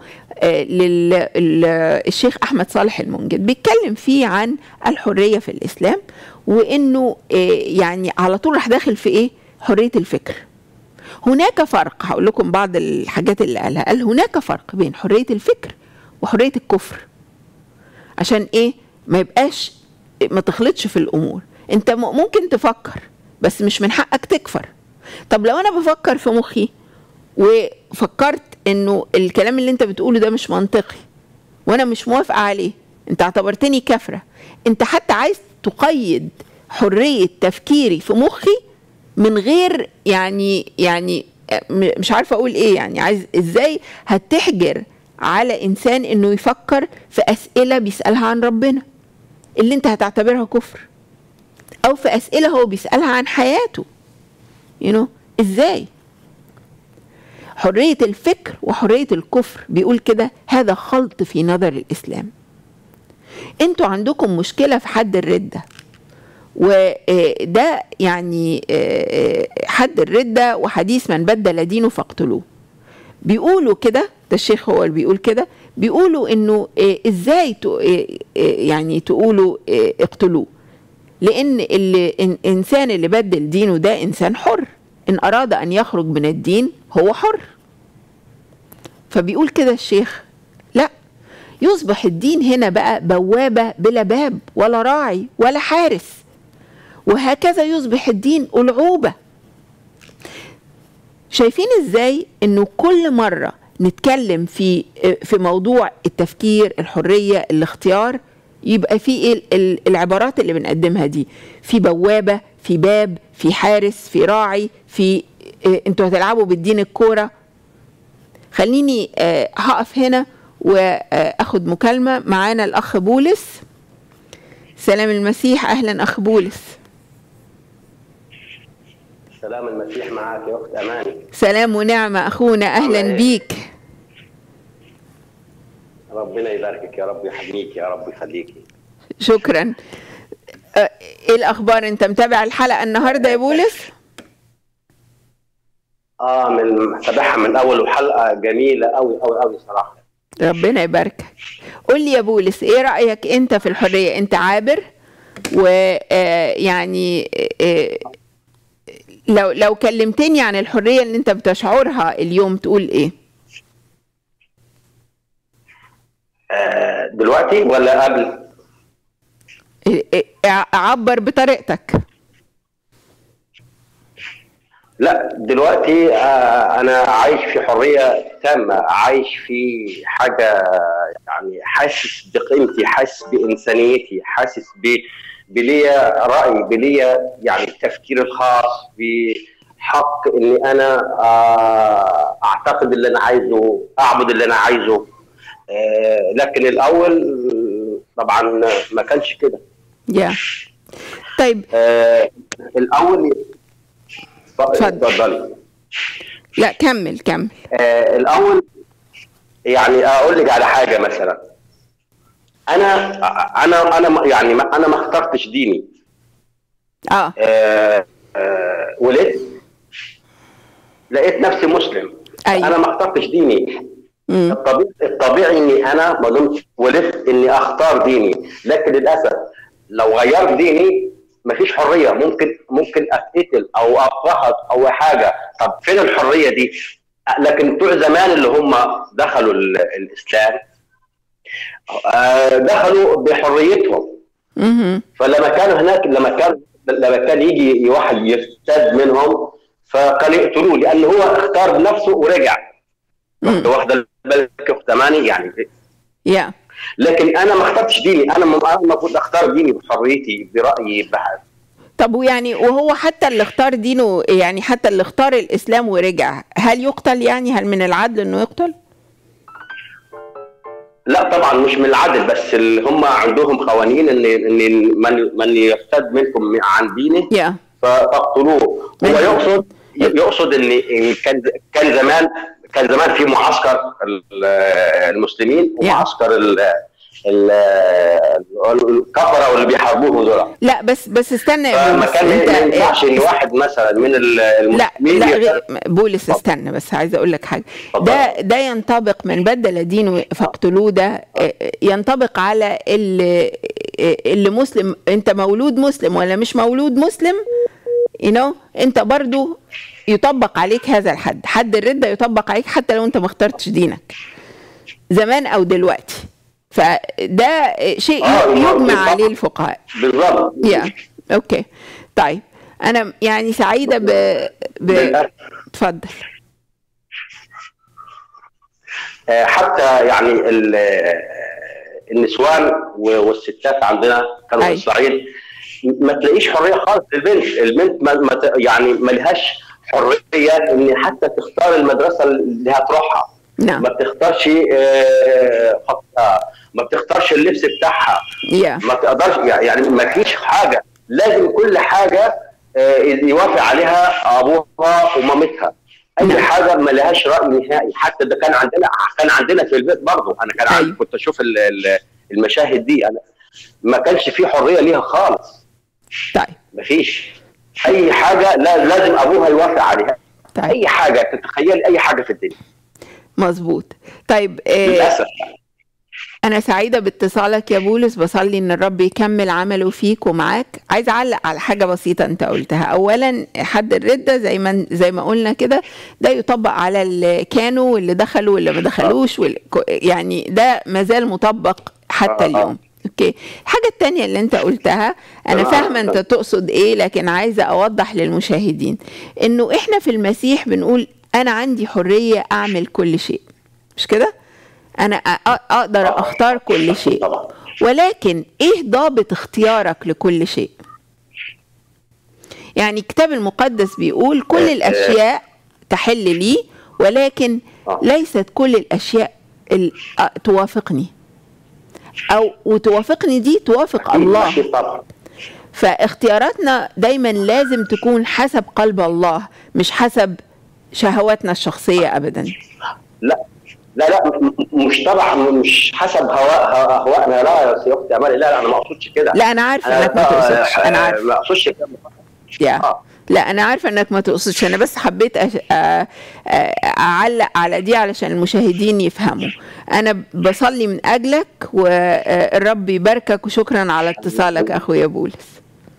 للشيخ احمد صالح المنجد بيتكلم فيه عن الحريه في الاسلام وانه يعني على طول راح داخل في ايه حريه الفكر هناك فرق هقول لكم بعض الحاجات اللي قالها قال هناك فرق بين حريه الفكر وحريه الكفر عشان ايه ما يبقاش ما تخلطش في الامور انت م- ممكن تفكر بس مش من حقك تكفر طب لو انا بفكر في مخي وفكرت انه الكلام اللي انت بتقوله ده مش منطقي وانا مش موافقه عليه انت اعتبرتني كافره انت حتى عايز تقيد حريه تفكيري في مخي من غير يعني يعني م- مش عارفه اقول ايه يعني عايز ازاي هتحجر على انسان انه يفكر في اسئله بيسالها عن ربنا اللي انت هتعتبرها كفر او في اسئله هو بيسالها عن حياته you know ازاي حريه الفكر وحريه الكفر بيقول كده هذا خلط في نظر الاسلام انتوا عندكم مشكله في حد الرده وده يعني آه، آه، حد الردة وحديث من بدل دينه فاقتلوه بيقولوا كده ده الشيخ هو اللي بيقول كده بيقولوا انه آه، ازاي ت- آه، آه، يعني تقولوا آه، اقتلوه لان اللي إن- الانسان اللي بدل دينه ده انسان حر ان اراد ان يخرج من الدين هو حر فبيقول كده الشيخ لا يصبح الدين هنا بقى بوابه بلا باب ولا راعي ولا حارس وهكذا يصبح الدين ألعوبة شايفين ازاي انه كل مرة نتكلم في في موضوع التفكير الحرية الاختيار يبقى في ايه ال- العبارات اللي بنقدمها دي في بوابة في باب في حارس في راعي في إيه، انتوا هتلعبوا بالدين الكورة خليني آه، هقف هنا واخد مكالمة معانا الاخ بولس سلام المسيح اهلا اخ بولس سلام المسيح معك يا اخت اماني سلام ونعمة أخونا أهلا الله بيك ربنا يباركك يا رب يحميك يا رب يخليكي شكرا آه، إيه الأخبار أنت متابع الحلقة النهاردة يا بولس اه من متابعها من اول وحلقه جميله قوي قوي قوي صراحه ربنا يباركك قول لي يا بولس إيه رأيك أنت في الحرية أنت عابر ويعني لو لو كلمتني عن الحرية اللي أنت بتشعرها اليوم تقول إيه آه دلوقتي ولا قبل إيه- إيه- عبر بطريقتك لا دلوقتي آه انا عايش في حريه تامه عايش في حاجه يعني حاسس بقيمتي حاسس بانسانيتي حاسس ب بليا راي بليا يعني التفكير الخاص بحق اني انا آه اعتقد اللي انا عايزه اعبد اللي انا عايزه آه لكن الاول طبعا ما كانش كده يا طيب آه الاول اتفضل. اتفضلي لا كمل كمل آه الاول يعني اقول لك على حاجه مثلا انا انا انا يعني ما انا ما اخترتش ديني اه آه آه ولدت لقيت نفسي مسلم أيوة. انا ما اخترتش ديني مم. الطبيعي, الطبيعي اني انا ما دمت ولدت اني اختار ديني لكن للاسف لو غيرت ديني مفيش حريه ممكن ممكن اتقتل او اضطهد او حاجه طب فين الحريه دي؟ لكن بتوع زمان اللي هم دخلوا ال- الاسلام آه، دخلوا بحريتهم مهم. فلما كانوا هناك لما كان لما كان يجي واحد يرتد منهم فكانوا يقتلوه لان هو اختار بنفسه ورجع مم. واخده بالك يا اخت اماني يعني يا لكن انا ما اخترتش ديني انا م- أنا المفروض اختار ديني بحريتي برايي بح- طب ويعني وهو حتى اللي اختار دينه يعني حتى اللي اختار الاسلام ورجع هل يقتل يعني هل من العدل انه يقتل؟ لا طبعا مش من العدل بس ال- هم عندهم قوانين ان ان من من يرتد منكم عن دينه يا فتقتلوه هو من- يقصد يقصد ان إن كان كان زمان كان زمان في معسكر ال- المسلمين ومعسكر ال- ال- الكفره واللي بيحاربوه دول لا بس بس استنى يا فما بولس كان ما انت ينفعش ان واحد مثلا من ال- لا المسلمين لا يرتد- غير بولس استنى بس عايزه اقول لك حاجه اتفضل. ده ده ينطبق من بدل دينه فاقتلوه ده آه، ينطبق على اللي اللي مسلم انت مولود مسلم ولا مش مولود مسلم you know انت برضو يطبق عليك هذا الحد حد الردة يطبق عليك حتى لو انت ما اخترتش دينك زمان او دلوقتي فده شيء آه، يجمع بالظبط. عليه الفقهاء بالظبط يا اوكي طيب انا يعني سعيده ب, ب... بالأسف. اتفضل آه، حتى يعني ال- آه، النسوان و- والستات عندنا كانوا في أي. الصعيد ما تلاقيش حريه خالص للبنت البنت ما ما ت- يعني ما لهاش حريه ان حتى تختار المدرسه اللي هتروحها نعم ما بتختارش آه، خطها ما بتختارش اللبس بتاعها يا ما تقدرش يعني ما فيش حاجه لازم كل حاجه آه، يوافق عليها ابوها ومامتها اي نعم. حاجه ما لهاش راي نهائي حتى ده كان عندنا كان عندنا في البيت برضه انا كان عندي أيوة. كنت اشوف ال- ال- المشاهد دي انا ما كانش في حريه ليها خالص طيب ما فيش اي حاجه لا لازم ابوها يوافق عليها طيب اي حاجه تتخيل اي حاجه في الدنيا مظبوط طيب آه للاسف انا سعيده باتصالك يا بولس بصلي ان الرب يكمل عمله فيك ومعاك عايزه اعلق على حاجه بسيطه انت قلتها اولا حد الرده زي ما زي ما قلنا كده ده يطبق على اللي كانوا واللي دخلوا واللي ما دخلوش واللي يعني ده مازال مطبق حتى آه، آه. اليوم اوكي الحاجه التانية اللي انت قلتها انا تمام. فاهمه انت تقصد ايه لكن عايزه اوضح للمشاهدين انه احنا في المسيح بنقول انا عندي حريه اعمل كل شيء مش كده انا أ- أ- اقدر آه. اختار كل شيء طبعا ولكن ايه ضابط اختيارك لكل شيء يعني الكتاب المقدس بيقول كل آه، آه. الاشياء تحل لي ولكن آه. ليست كل الاشياء ال- آه، توافقني او وتوافقني دي توافق الله أكيد طبعا فاختياراتنا دايما لازم تكون حسب قلب الله مش حسب شهواتنا الشخصية أبدا لا لا لا م- م- مش طبعا مش حسب هواء اهوائنا لا يا سي اختي امالي لا لا انا ما اقصدش كده لا أنا عارفة أنا إنك ما آه، تقصدش أنا آه، عارفة ما اقصدش كده يا آه. لا أنا عارفة إنك ما تقصدش أنا بس حبيت أش... آ- آ- أعلق على دي علشان المشاهدين يفهموا أنا بصلي من أجلك والرب يباركك وشكرا على اتصالك أخويا بولس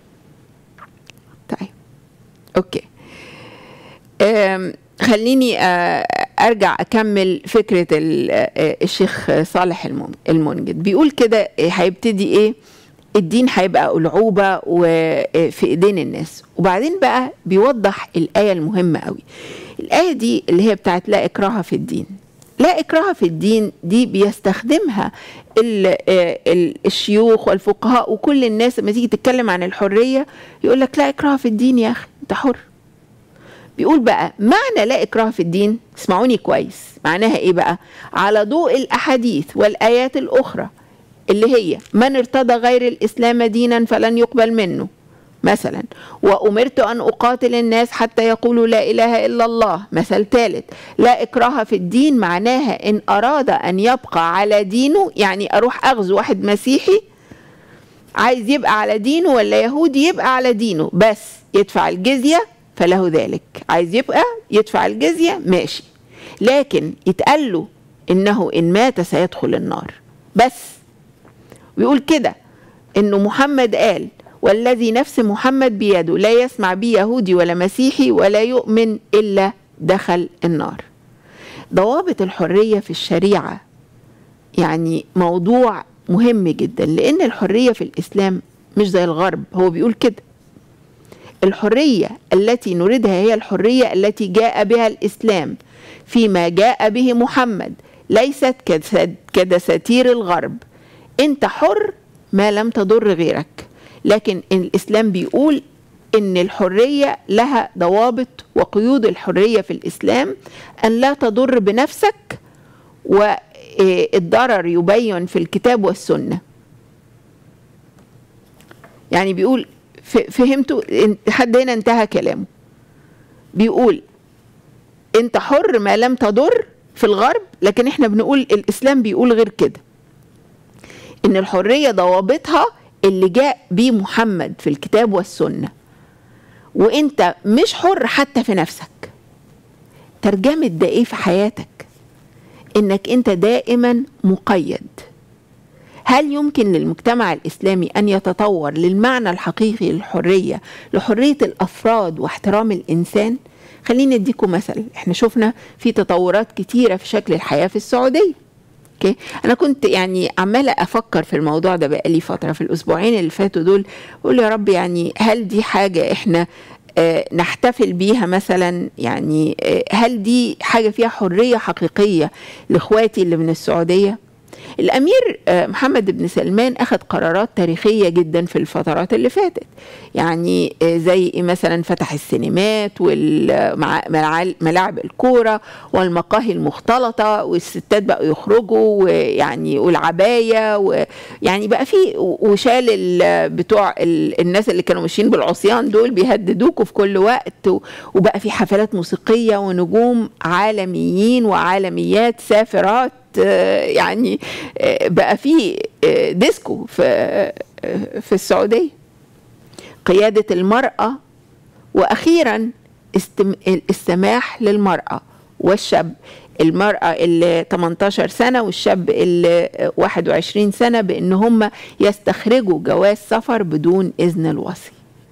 طيب أوكي أم، خليني آه، ارجع اكمل فكره ال- آه، الشيخ صالح المن- المنجد بيقول كده آه، هيبتدي ايه الدين هيبقى ألعوبة وفي ايدين الناس وبعدين بقى بيوضح الآية المهمة قوي الآية دي اللي هي بتاعت لا إكراه في الدين لا إكراه في الدين دي بيستخدمها ال- آه، ال- الشيوخ والفقهاء وكل الناس لما تيجي تتكلم عن الحرية يقول لك لا إكراه في الدين يا أخي أنت حر بيقول بقى معنى لا إكراه في الدين اسمعوني كويس معناها إيه بقى على ضوء الأحاديث والآيات الأخرى اللي هي من ارتضى غير الإسلام دينا فلن يقبل منه مثلا وأمرت أن أقاتل الناس حتى يقولوا لا إله إلا الله مثل ثالث لا إكراه في الدين معناها إن أراد أن يبقى على دينه يعني أروح أغزو واحد مسيحي عايز يبقى على دينه ولا يهودي يبقى على دينه بس يدفع الجزية فله ذلك عايز يبقى يدفع الجزية ماشي لكن يتقال له إنه إن مات سيدخل النار بس ويقول كده إنه محمد قال والذي نفس محمد بيده لا يسمع بي يهودي ولا مسيحي ولا يؤمن إلا دخل النار ضوابط الحرية في الشريعة يعني موضوع مهم جدا لأن الحرية في الإسلام مش زي الغرب هو بيقول كده الحرية التي نريدها هي الحرية التي جاء بها الإسلام فيما جاء به محمد ليست كدس- كدساتير الغرب أنت حر ما لم تضر غيرك لكن الإسلام بيقول إن الحرية لها ضوابط وقيود الحرية في الإسلام أن لا تضر بنفسك والضرر يبين في الكتاب والسنة يعني بيقول ف- فهمتوا إن- حد هنا انتهى كلامه بيقول انت حر ما لم تضر في الغرب لكن احنا بنقول الاسلام بيقول غير كده ان الحريه ضوابطها اللي جاء بيه محمد في الكتاب والسنه وانت مش حر حتى في نفسك ترجمه ده ايه في حياتك انك انت دائما مقيد هل يمكن للمجتمع الإسلامي أن يتطور للمعنى الحقيقي للحرية لحرية الأفراد واحترام الإنسان؟ خليني أديكم مثل احنا شفنا في تطورات كتيرة في شكل الحياة في السعودية اوكي انا كنت يعني عماله افكر في الموضوع ده بقالي فتره في الاسبوعين اللي فاتوا دول اقول يا رب يعني هل دي حاجه احنا آه نحتفل بيها مثلا يعني آه هل دي حاجه فيها حريه حقيقيه لاخواتي اللي من السعوديه الامير محمد بن سلمان اخذ قرارات تاريخيه جدا في الفترات اللي فاتت يعني زي مثلا فتح السينمات وملاعب الكوره والمقاهي المختلطه والستات بقوا يخرجوا ويعني والعبايه ويعني بقى في وشال بتوع الناس اللي كانوا ماشيين بالعصيان دول بيهددوكوا في كل وقت وبقى في حفلات موسيقيه ونجوم عالميين وعالميات سافرات يعني بقى في ديسكو في في السعوديه قياده المراه واخيرا السماح للمراه والشاب المرأة اللي 18 سنة والشاب اللي 21 سنة بأن هم يستخرجوا جواز سفر بدون إذن الوصي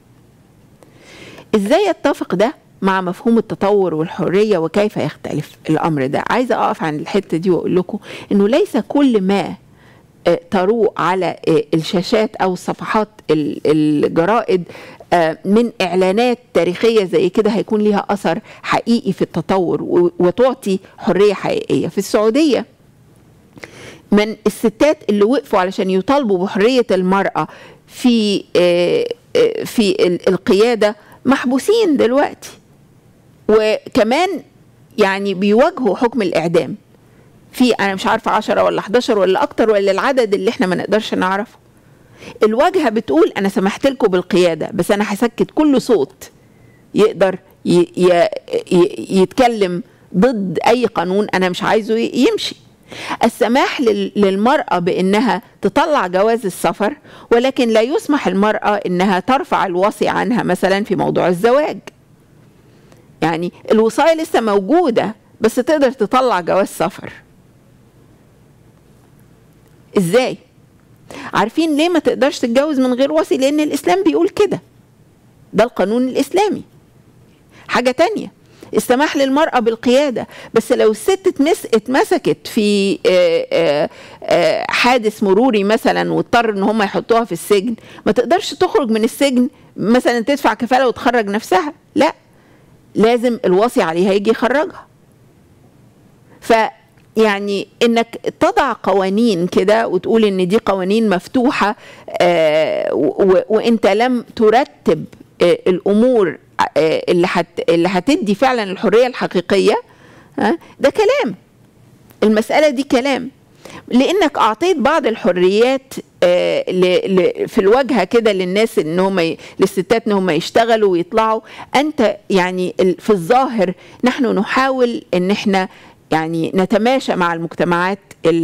إزاي يتفق ده مع مفهوم التطور والحرية وكيف يختلف الأمر ده عايزة أقف عن الحتة دي وأقول لكم أنه ليس كل ما تروق على الشاشات أو صفحات الجرائد من إعلانات تاريخية زي كده هيكون ليها أثر حقيقي في التطور وتعطي حرية حقيقية في السعودية من الستات اللي وقفوا علشان يطالبوا بحرية المرأة في في القيادة محبوسين دلوقتي وكمان يعني بيواجهوا حكم الإعدام في أنا مش عارفة 10 ولا 11 ولا أكتر ولا العدد اللي احنا ما نقدرش نعرفه الواجهة بتقول أنا سمحت لكم بالقيادة بس أنا هسكت كل صوت يقدر ي ي ي يتكلم ضد أي قانون أنا مش عايزه يمشي السماح للمرأة بأنها تطلع جواز السفر ولكن لا يسمح المرأة أنها ترفع الوصي عنها مثلا في موضوع الزواج يعني الوصاية لسه موجودة بس تقدر تطلع جواز سفر ازاي عارفين ليه ما تقدرش تتجوز من غير وصي لان الاسلام بيقول كده ده القانون الاسلامي حاجة تانية السماح للمرأة بالقيادة بس لو الست اتمس اتمسكت في آآ آآ حادث مروري مثلا واضطر ان هم يحطوها في السجن ما تقدرش تخرج من السجن مثلا تدفع كفالة وتخرج نفسها لا لازم الوصي عليها يجي يخرجها ف يعني انك تضع قوانين كده وتقول ان دي قوانين مفتوحه آه وانت لم ترتب آه الامور آه اللي هت اللي هتدي فعلا الحريه الحقيقيه ده كلام المساله دي كلام لانك اعطيت بعض الحريات في الواجهه كده للناس ان هم للستات ان هم يشتغلوا ويطلعوا انت يعني في الظاهر نحن نحاول ان احنا يعني نتماشى مع المجتمعات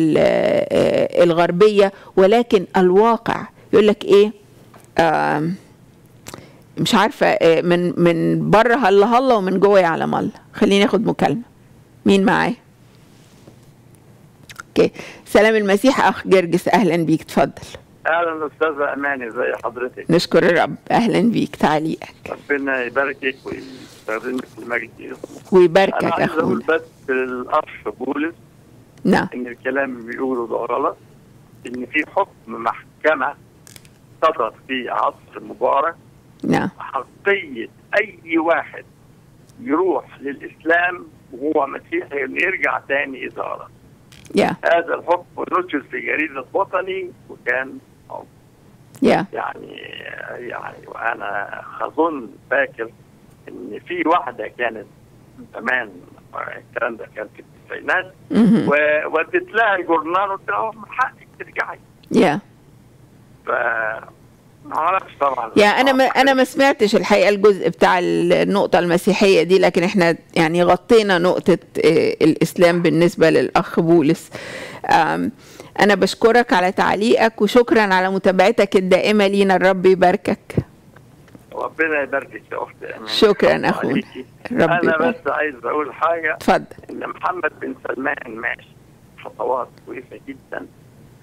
الغربيه ولكن الواقع يقول لك ايه آه مش عارفه من من بره هلا هلا ومن جوه يعلم الله خليني اخد مكالمه مين معايا اوكي سلام المسيح اخ جرجس اهلا بيك اتفضل اهلا استاذه اماني زي حضرتك نشكر الرب اهلا بيك تعليقك ربنا يباركك ويستخدمك في المجد ويباركك انا عايز اقول اخونا بس للاخ بولس نعم ان الكلام اللي بيقوله ده غلط ان في حكم محكمه صدر في عصر مبارك نعم حقيه اي واحد يروح للاسلام وهو مسيحي انه يرجع تاني اداره يا هذا الحكم نشر في جريده وطني وكان يا يعني يعني وانا اظن فاكر ان في واحده كانت زمان الكلام ده كان في التسعينات مهم. ووديت لها الجورنال وقلت لها من حقك ترجعي يا ف ما اعرفش طبعا يا انا ما انا ما سمعتش الحقيقه الجزء بتاع النقطه المسيحيه دي لكن احنا يعني غطينا نقطه آه، الاسلام بالنسبه للاخ بولس آم، انا بشكرك على تعليقك وشكرا على متابعتك الدائمه لينا الرب يباركك ربنا يباركك يا اختي أماني. شكراً الله أخونا. عليكي. رب انا يبارك. بس عايز اقول حاجه اتفضل ان محمد بن سلمان ماشي خطوات كويسه جدا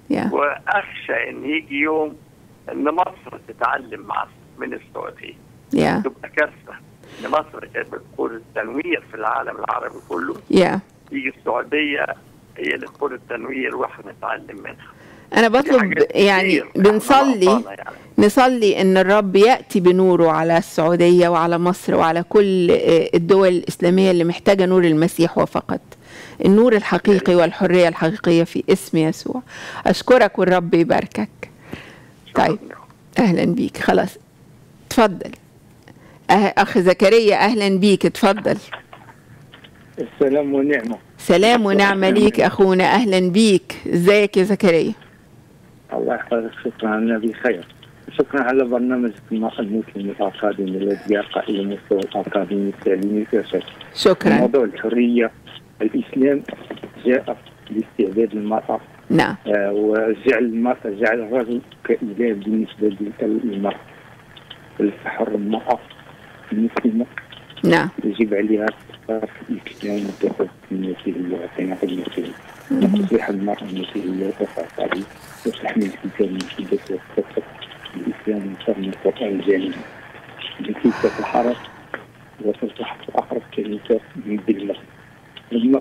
يا واخشى ان يجي يوم ان مصر تتعلم مع من السعوديه يا تبقى كارثه ان مصر كانت بتقول التنوير في العالم العربي كله يا يجي السعوديه هي اللي تقول التنوير واحنا نتعلم منها انا في بطلب حاجات يعني كتير إحنا بنصلي ناقصانا يعني. نصلي ان الرب ياتي بنوره على السعوديه وعلى مصر وعلى كل آه، الدول الاسلاميه اللي محتاجه نور المسيح وفقط النور الحقيقي والحريه الحقيقيه في اسم يسوع اشكرك والرب يباركك طيب اهلا بيك خلاص اتفضل أه- اخ زكريا اهلا بيك اتفضل السلام ونعمة سلام ونعمه ليك اخونا اهلا بيك ازيك يا زكريا الله يحفظك شكرا على النبي خير شكرا على برنامج المسلم الأكاديمي الذي يرقى إلى مستوى الأكاديمي التعليمي في الشرق شكرا موضوع الحرية الإسلام جاء لاستعداد المرأة نعم آه، وجعل المرأة جعل الرجل كإله بالنسبة للمرأة الحر المرأة المسلمة نعم يجب عليها التفكير في الإسلام والدخول في المسيحية والتناقض المسيحية وتصبح المرأة المسيحية وتفعل عليه وتحمل الكتاب المقدس وتتفق الإسلام وفهم القرآن الجليل لكي تتحرك وتصبح أقرب كنيسة بالمرء ثم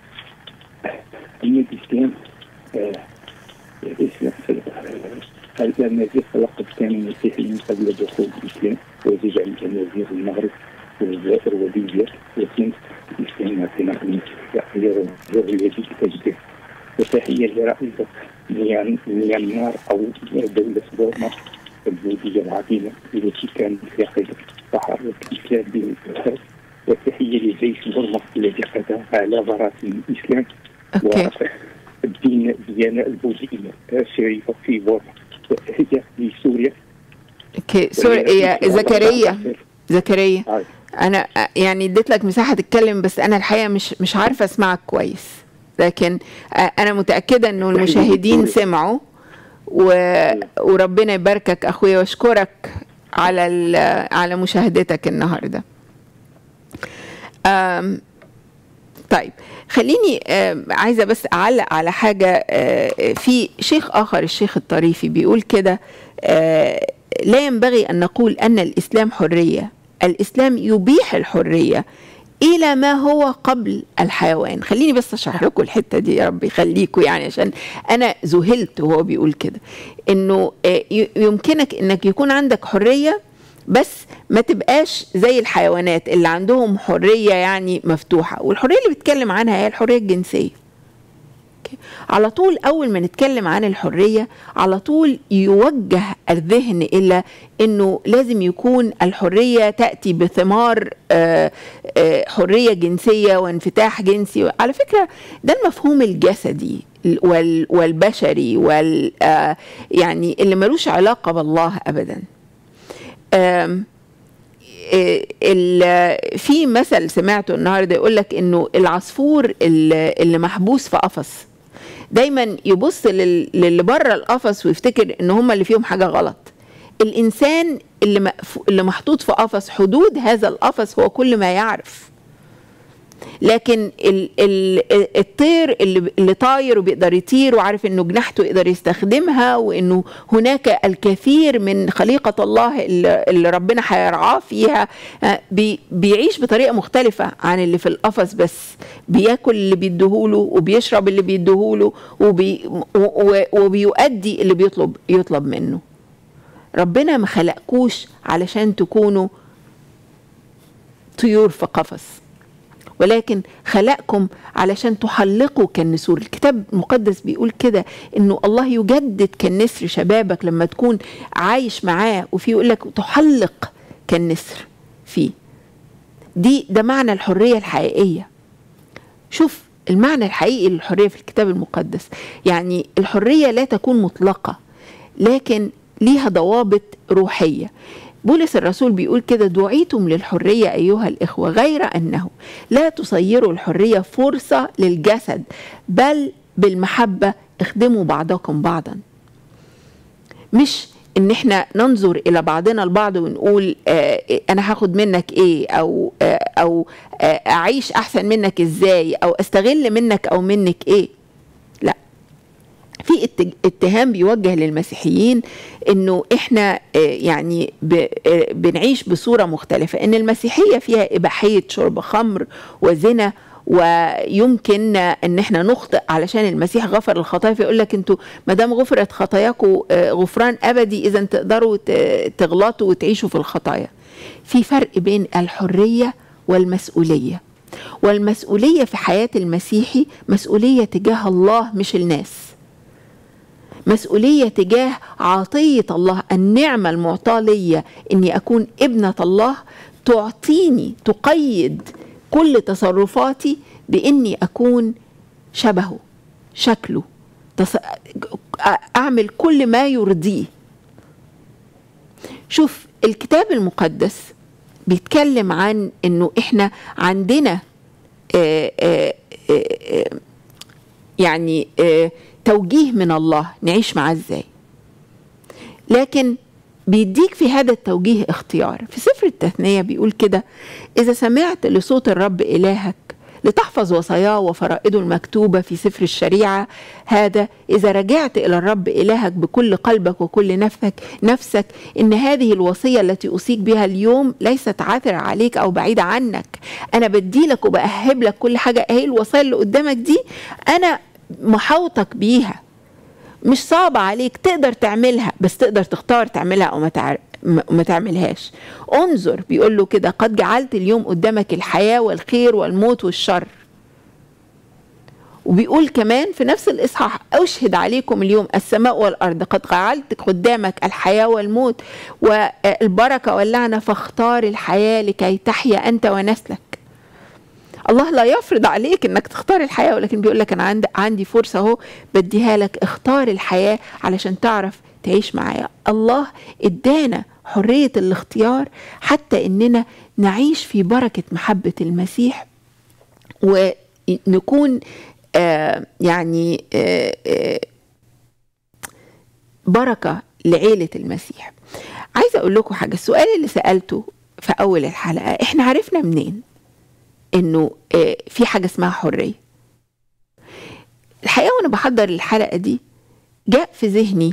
أن الإسلام آه، الإسلام الأمازيغ فلقد كانوا مسيحيين قبل دخول الإسلام ويجب على الأمازيغ المغرب والجزائر وليبيا وتونس الإسلام في نقل المسيحية الذي تجديد وتحية لرئيسة ميان- ميانمار أو دولة بورما البوذية العظيمة التي كانت في قيد تحرك إسلامي بالفعل وتحية لجيش بورما الذي قضى على براثن الإسلام اوكي ورفع الدين الديانة البوذية الشريفة في بورما وتحية لسوريا اوكي سوري يا زكريا زكريا آه. انا يعني اديت لك مساحه تتكلم بس انا الحقيقه مش مش عارفه اسمعك كويس لكن انا متاكده انه المشاهدين سمعوا و... وربنا يباركك اخويا واشكرك على ال... على مشاهدتك النهارده أم... طيب خليني آم، عايزه بس اعلق على حاجه آه، في شيخ اخر الشيخ الطريفي بيقول كده آه، لا ينبغي ان نقول ان الاسلام حريه الاسلام يبيح الحريه الى ما هو قبل الحيوان خليني بس اشرح لكم الحته دي يا رب يخليكم يعني عشان انا ذهلت وهو بيقول كده انه آه، ي- يمكنك انك يكون عندك حريه بس ما تبقاش زي الحيوانات اللي عندهم حريه يعني مفتوحه والحريه اللي بيتكلم عنها هي الحريه الجنسيه أوكي. على طول اول ما نتكلم عن الحريه على طول يوجه الذهن الى انه لازم يكون الحريه تاتي بثمار آه، آه، حريه جنسيه وانفتاح جنسي على فكره ده المفهوم الجسدي وال- والبشري وال آه، يعني اللي ملوش علاقه بالله ابدا آم، إيه، ال- في مثل سمعته النهارده يقول لك انه العصفور اللي اللي محبوس في قفص دايما يبص لل- للي بره القفص ويفتكر ان هم اللي فيهم حاجه غلط الانسان اللي مقف- اللي محطوط في قفص حدود هذا القفص هو كل ما يعرف لكن ال ال الطير اللي, اللي طاير وبيقدر يطير وعارف انه جناحته يقدر يستخدمها وانه هناك الكثير من خليقه الله اللي, اللي ربنا هيرعاه فيها آه، بي بيعيش بطريقه مختلفه عن اللي في القفص بس بياكل اللي بيديهوله وبيشرب اللي بيديهوله وبي و- و- وبيؤدي اللي بيطلب يطلب منه ربنا ما خلقكوش علشان تكونوا طيور في قفص ولكن خلقكم علشان تحلقوا كالنسور الكتاب المقدس بيقول كده انه الله يجدد كالنسر شبابك لما تكون عايش معاه وفي يقول لك تحلق كالنسر فيه دي ده معنى الحرية الحقيقية شوف المعنى الحقيقي للحرية في الكتاب المقدس يعني الحرية لا تكون مطلقة لكن ليها ضوابط روحية بولس الرسول بيقول كده دعيتم للحرية أيها الإخوة غير أنه لا تصيروا الحرية فرصة للجسد بل بالمحبة اخدموا بعضكم بعضا مش ان احنا ننظر الى بعضنا البعض ونقول آه انا هاخد منك ايه او آه او آه اعيش احسن منك ازاي او استغل منك او منك ايه لا في ات- اتهام بيوجه للمسيحيين انه احنا آه، يعني ب- آه، بنعيش بصوره مختلفه ان المسيحيه فيها اباحيه شرب خمر وزنا ويمكن ان احنا نخطئ علشان المسيح غفر الخطايا فيقول لك انتوا ما دام غفرت خطاياكم آه، غفران ابدي اذا تقدروا ت- تغلطوا وتعيشوا في الخطايا في فرق بين الحريه والمسؤوليه والمسؤوليه في حياه المسيحي مسؤوليه تجاه الله مش الناس مسؤولية تجاه عطية الله النعمة المعطاة لي إني أكون ابنة الله تعطيني تقيد كل تصرفاتي بإني أكون شبهه شكله تص... أعمل كل ما يرضيه شوف الكتاب المقدس بيتكلم عن إنه إحنا عندنا آه آه آه آه يعني آه توجيه من الله نعيش معاه ازاي لكن بيديك في هذا التوجيه اختيار في سفر التثنية بيقول كده إذا سمعت لصوت الرب إلهك لتحفظ وصاياه وفرائده المكتوبة في سفر الشريعة هذا إذا رجعت إلى الرب إلهك بكل قلبك وكل نفسك نفسك إن هذه الوصية التي أوصيك بها اليوم ليست عاثرة عليك أو بعيدة عنك أنا بديلك وبأهب لك كل حاجة أهي الوصايا اللي قدامك دي أنا محاوطك بيها مش صعبة عليك تقدر تعملها بس تقدر تختار تعملها أو ما, تعر... ما تعملهاش انظر بيقول له كده قد جعلت اليوم قدامك الحياة والخير والموت والشر وبيقول كمان في نفس الإصحاح أشهد عليكم اليوم السماء والأرض قد جعلت قدامك الحياة والموت والبركة واللعنة فاختار الحياة لكي تحيا أنت ونسلك الله لا يفرض عليك انك تختار الحياه ولكن بيقول لك انا عندي عندي فرصه اهو بديها لك اختار الحياه علشان تعرف تعيش معايا الله ادانا حريه الاختيار حتى اننا نعيش في بركه محبه المسيح ونكون آه يعني آه آه بركه لعيله المسيح عايزه اقول لكم حاجه السؤال اللي سالته في اول الحلقه احنا عرفنا منين انه في حاجه اسمها حريه الحقيقه وانا بحضر الحلقه دي جاء في ذهني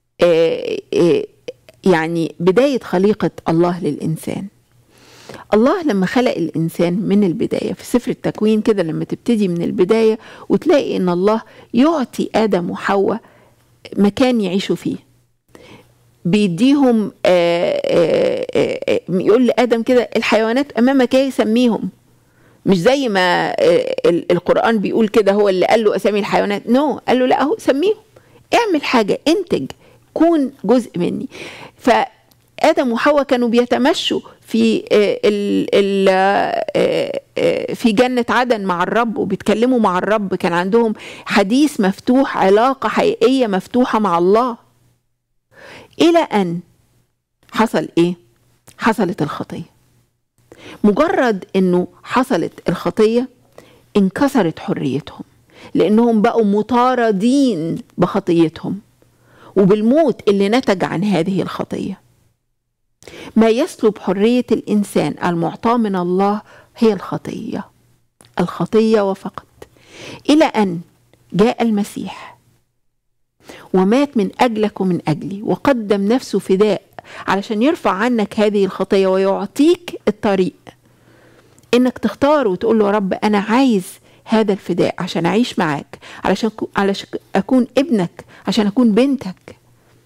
يعني بدايه خليقه الله للانسان الله لما خلق الانسان من البدايه في سفر التكوين كده لما تبتدي من البدايه وتلاقي ان الله يعطي ادم وحواء مكان يعيشوا فيه بيديهم آآ آآ يقول لادم كده الحيوانات امامك يسميهم مش زي ما القرآن بيقول كده هو اللي قال له أسامي الحيوانات نو no. قال له لا أهو سميهم اعمل حاجة انتج كون جزء مني فآدم وحواء كانوا بيتمشوا في ال ال في جنة عدن مع الرب وبيتكلموا مع الرب كان عندهم حديث مفتوح علاقة حقيقية مفتوحة مع الله إلى أن حصل إيه؟ حصلت الخطيه مجرد انه حصلت الخطيه انكسرت حريتهم لانهم بقوا مطاردين بخطيتهم وبالموت اللي نتج عن هذه الخطيه ما يسلب حريه الانسان المعطاه من الله هي الخطيه الخطيه وفقط الى ان جاء المسيح ومات من اجلك ومن اجلي وقدم نفسه فداء علشان يرفع عنك هذه الخطيه ويعطيك الطريق انك تختار وتقول له يا رب انا عايز هذا الفداء عشان اعيش معاك علشان علشان اكون ابنك عشان اكون بنتك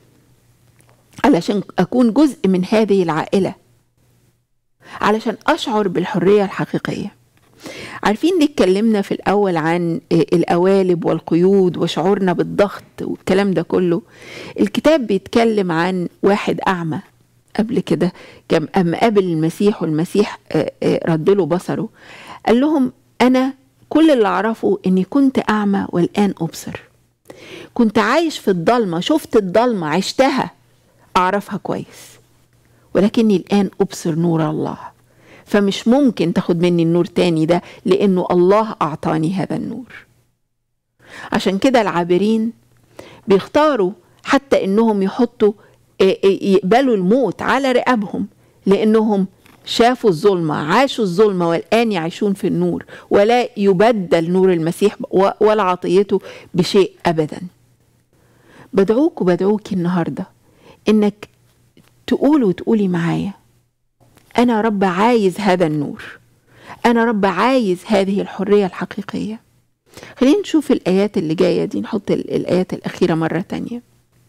علشان اكون جزء من هذه العائله علشان اشعر بالحريه الحقيقيه عارفين ليه اتكلمنا في الاول عن القوالب والقيود وشعورنا بالضغط والكلام ده كله الكتاب بيتكلم عن واحد اعمى قبل كده كان اما قابل المسيح والمسيح رد له بصره قال لهم انا كل اللي اعرفه اني كنت اعمى والان ابصر كنت عايش في الضلمه شفت الضلمه عشتها اعرفها كويس ولكني الان ابصر نور الله فمش ممكن تاخد مني النور تاني ده لانه الله اعطاني هذا النور عشان كده العابرين بيختاروا حتى انهم يحطوا يقبلوا الموت على رقابهم لانهم شافوا الظلمة عاشوا الظلمة والآن يعيشون في النور ولا يبدل نور المسيح ولا عطيته بشيء أبدا بدعوك وبدعوك النهارده انك تقول وتقولي معايا انا رب عايز هذا النور انا رب عايز هذه الحريه الحقيقيه خلينا نشوف الايات اللي جايه دي نحط ال- الايات الاخيره مره تانية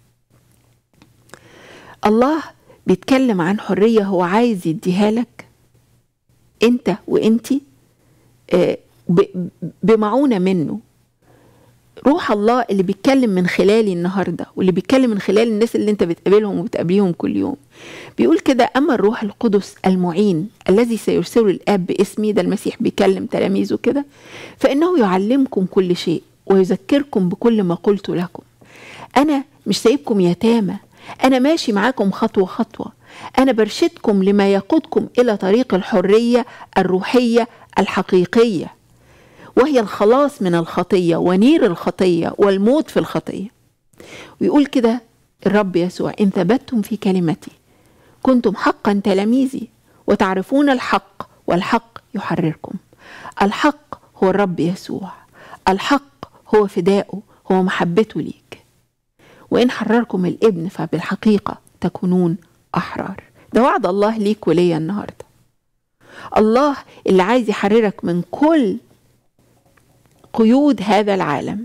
الله بيتكلم عن حريه هو عايز يديها لك انت وانتي آه، ب- بمعونه منه روح الله اللي بيتكلم من خلالي النهارده واللي بيتكلم من خلال الناس اللي انت بتقابلهم وبتقابليهم كل يوم بيقول كده اما الروح القدس المعين الذي سيرسله الاب باسمي ده المسيح بيكلم تلاميذه كده فانه يعلمكم كل شيء ويذكركم بكل ما قلت لكم انا مش سايبكم يتامى انا ماشي معاكم خطوه خطوه انا برشدكم لما يقودكم الى طريق الحريه الروحيه الحقيقيه وهي الخلاص من الخطيه ونير الخطيه والموت في الخطيه ويقول كده الرب يسوع ان ثبتتم في كلمتي كنتم حقا تلاميذي وتعرفون الحق والحق يحرركم الحق هو الرب يسوع الحق هو فداؤه هو محبته ليك وإن حرركم الابن فبالحقيقة تكونون أحرار ده وعد الله ليك وليا النهاردة الله اللي عايز يحررك من كل قيود هذا العالم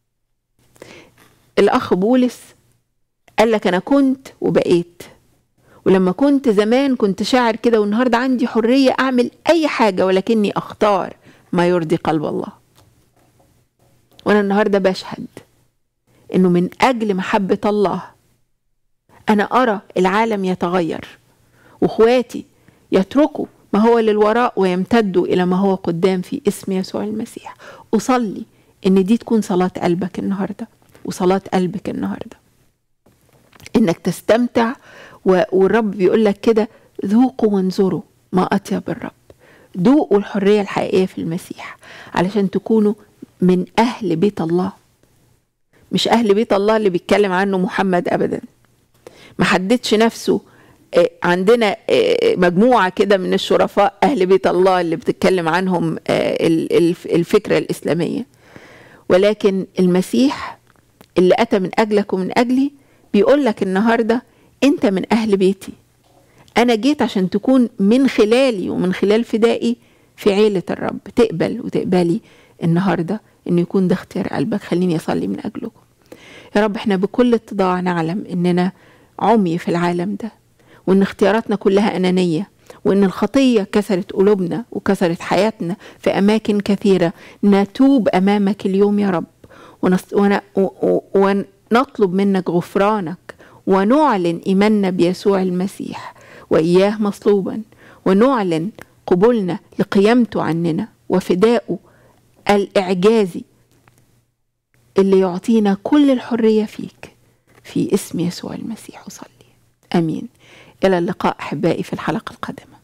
الأخ بولس قال لك أنا كنت وبقيت ولما كنت زمان كنت شاعر كده والنهاردة عندي حرية أعمل أي حاجة ولكني أختار ما يرضي قلب الله وأنا النهاردة بشهد إنه من أجل محبة الله أنا أرى العالم يتغير وإخواتي يتركوا ما هو للوراء ويمتدوا إلى ما هو قدام في اسم يسوع المسيح أصلي إن دي تكون صلاة قلبك النهاردة وصلاة قلبك النهاردة إنك تستمتع و- والرب بيقول لك كده ذوقوا وانظروا ما أطيب الرب ذوقوا الحرية الحقيقية في المسيح علشان تكونوا من أهل بيت الله مش أهل بيت الله اللي بيتكلم عنه محمد أبدا ما حددش نفسه آه، عندنا آه، مجموعة كده من الشرفاء أهل بيت الله اللي بتتكلم عنهم آه، ال- الف- الفكرة الإسلامية ولكن المسيح اللي أتى من أجلك ومن أجلي بيقول لك النهاردة أنت من أهل بيتي أنا جيت عشان تكون من خلالي ومن خلال فدائي في عيلة الرب تقبل وتقبلي النهاردة إنه يكون ده اختيار قلبك خليني أصلي من أجلكم يا رب احنا بكل اتضاع نعلم إننا عمي في العالم ده وإن اختياراتنا كلها أنانية وإن الخطية كسرت قلوبنا وكسرت حياتنا في أماكن كثيرة نتوب أمامك اليوم يا رب ونص- ون- و- و- ونطلب منك غفرانك ونعلن إيماننا بيسوع المسيح وإياه مصلوبا ونعلن قبولنا لقيامته عننا وفدائه الإعجازي اللي يعطينا كل الحرية فيك في اسم يسوع المسيح أصلي آمين إلى اللقاء أحبائي في الحلقة القادمة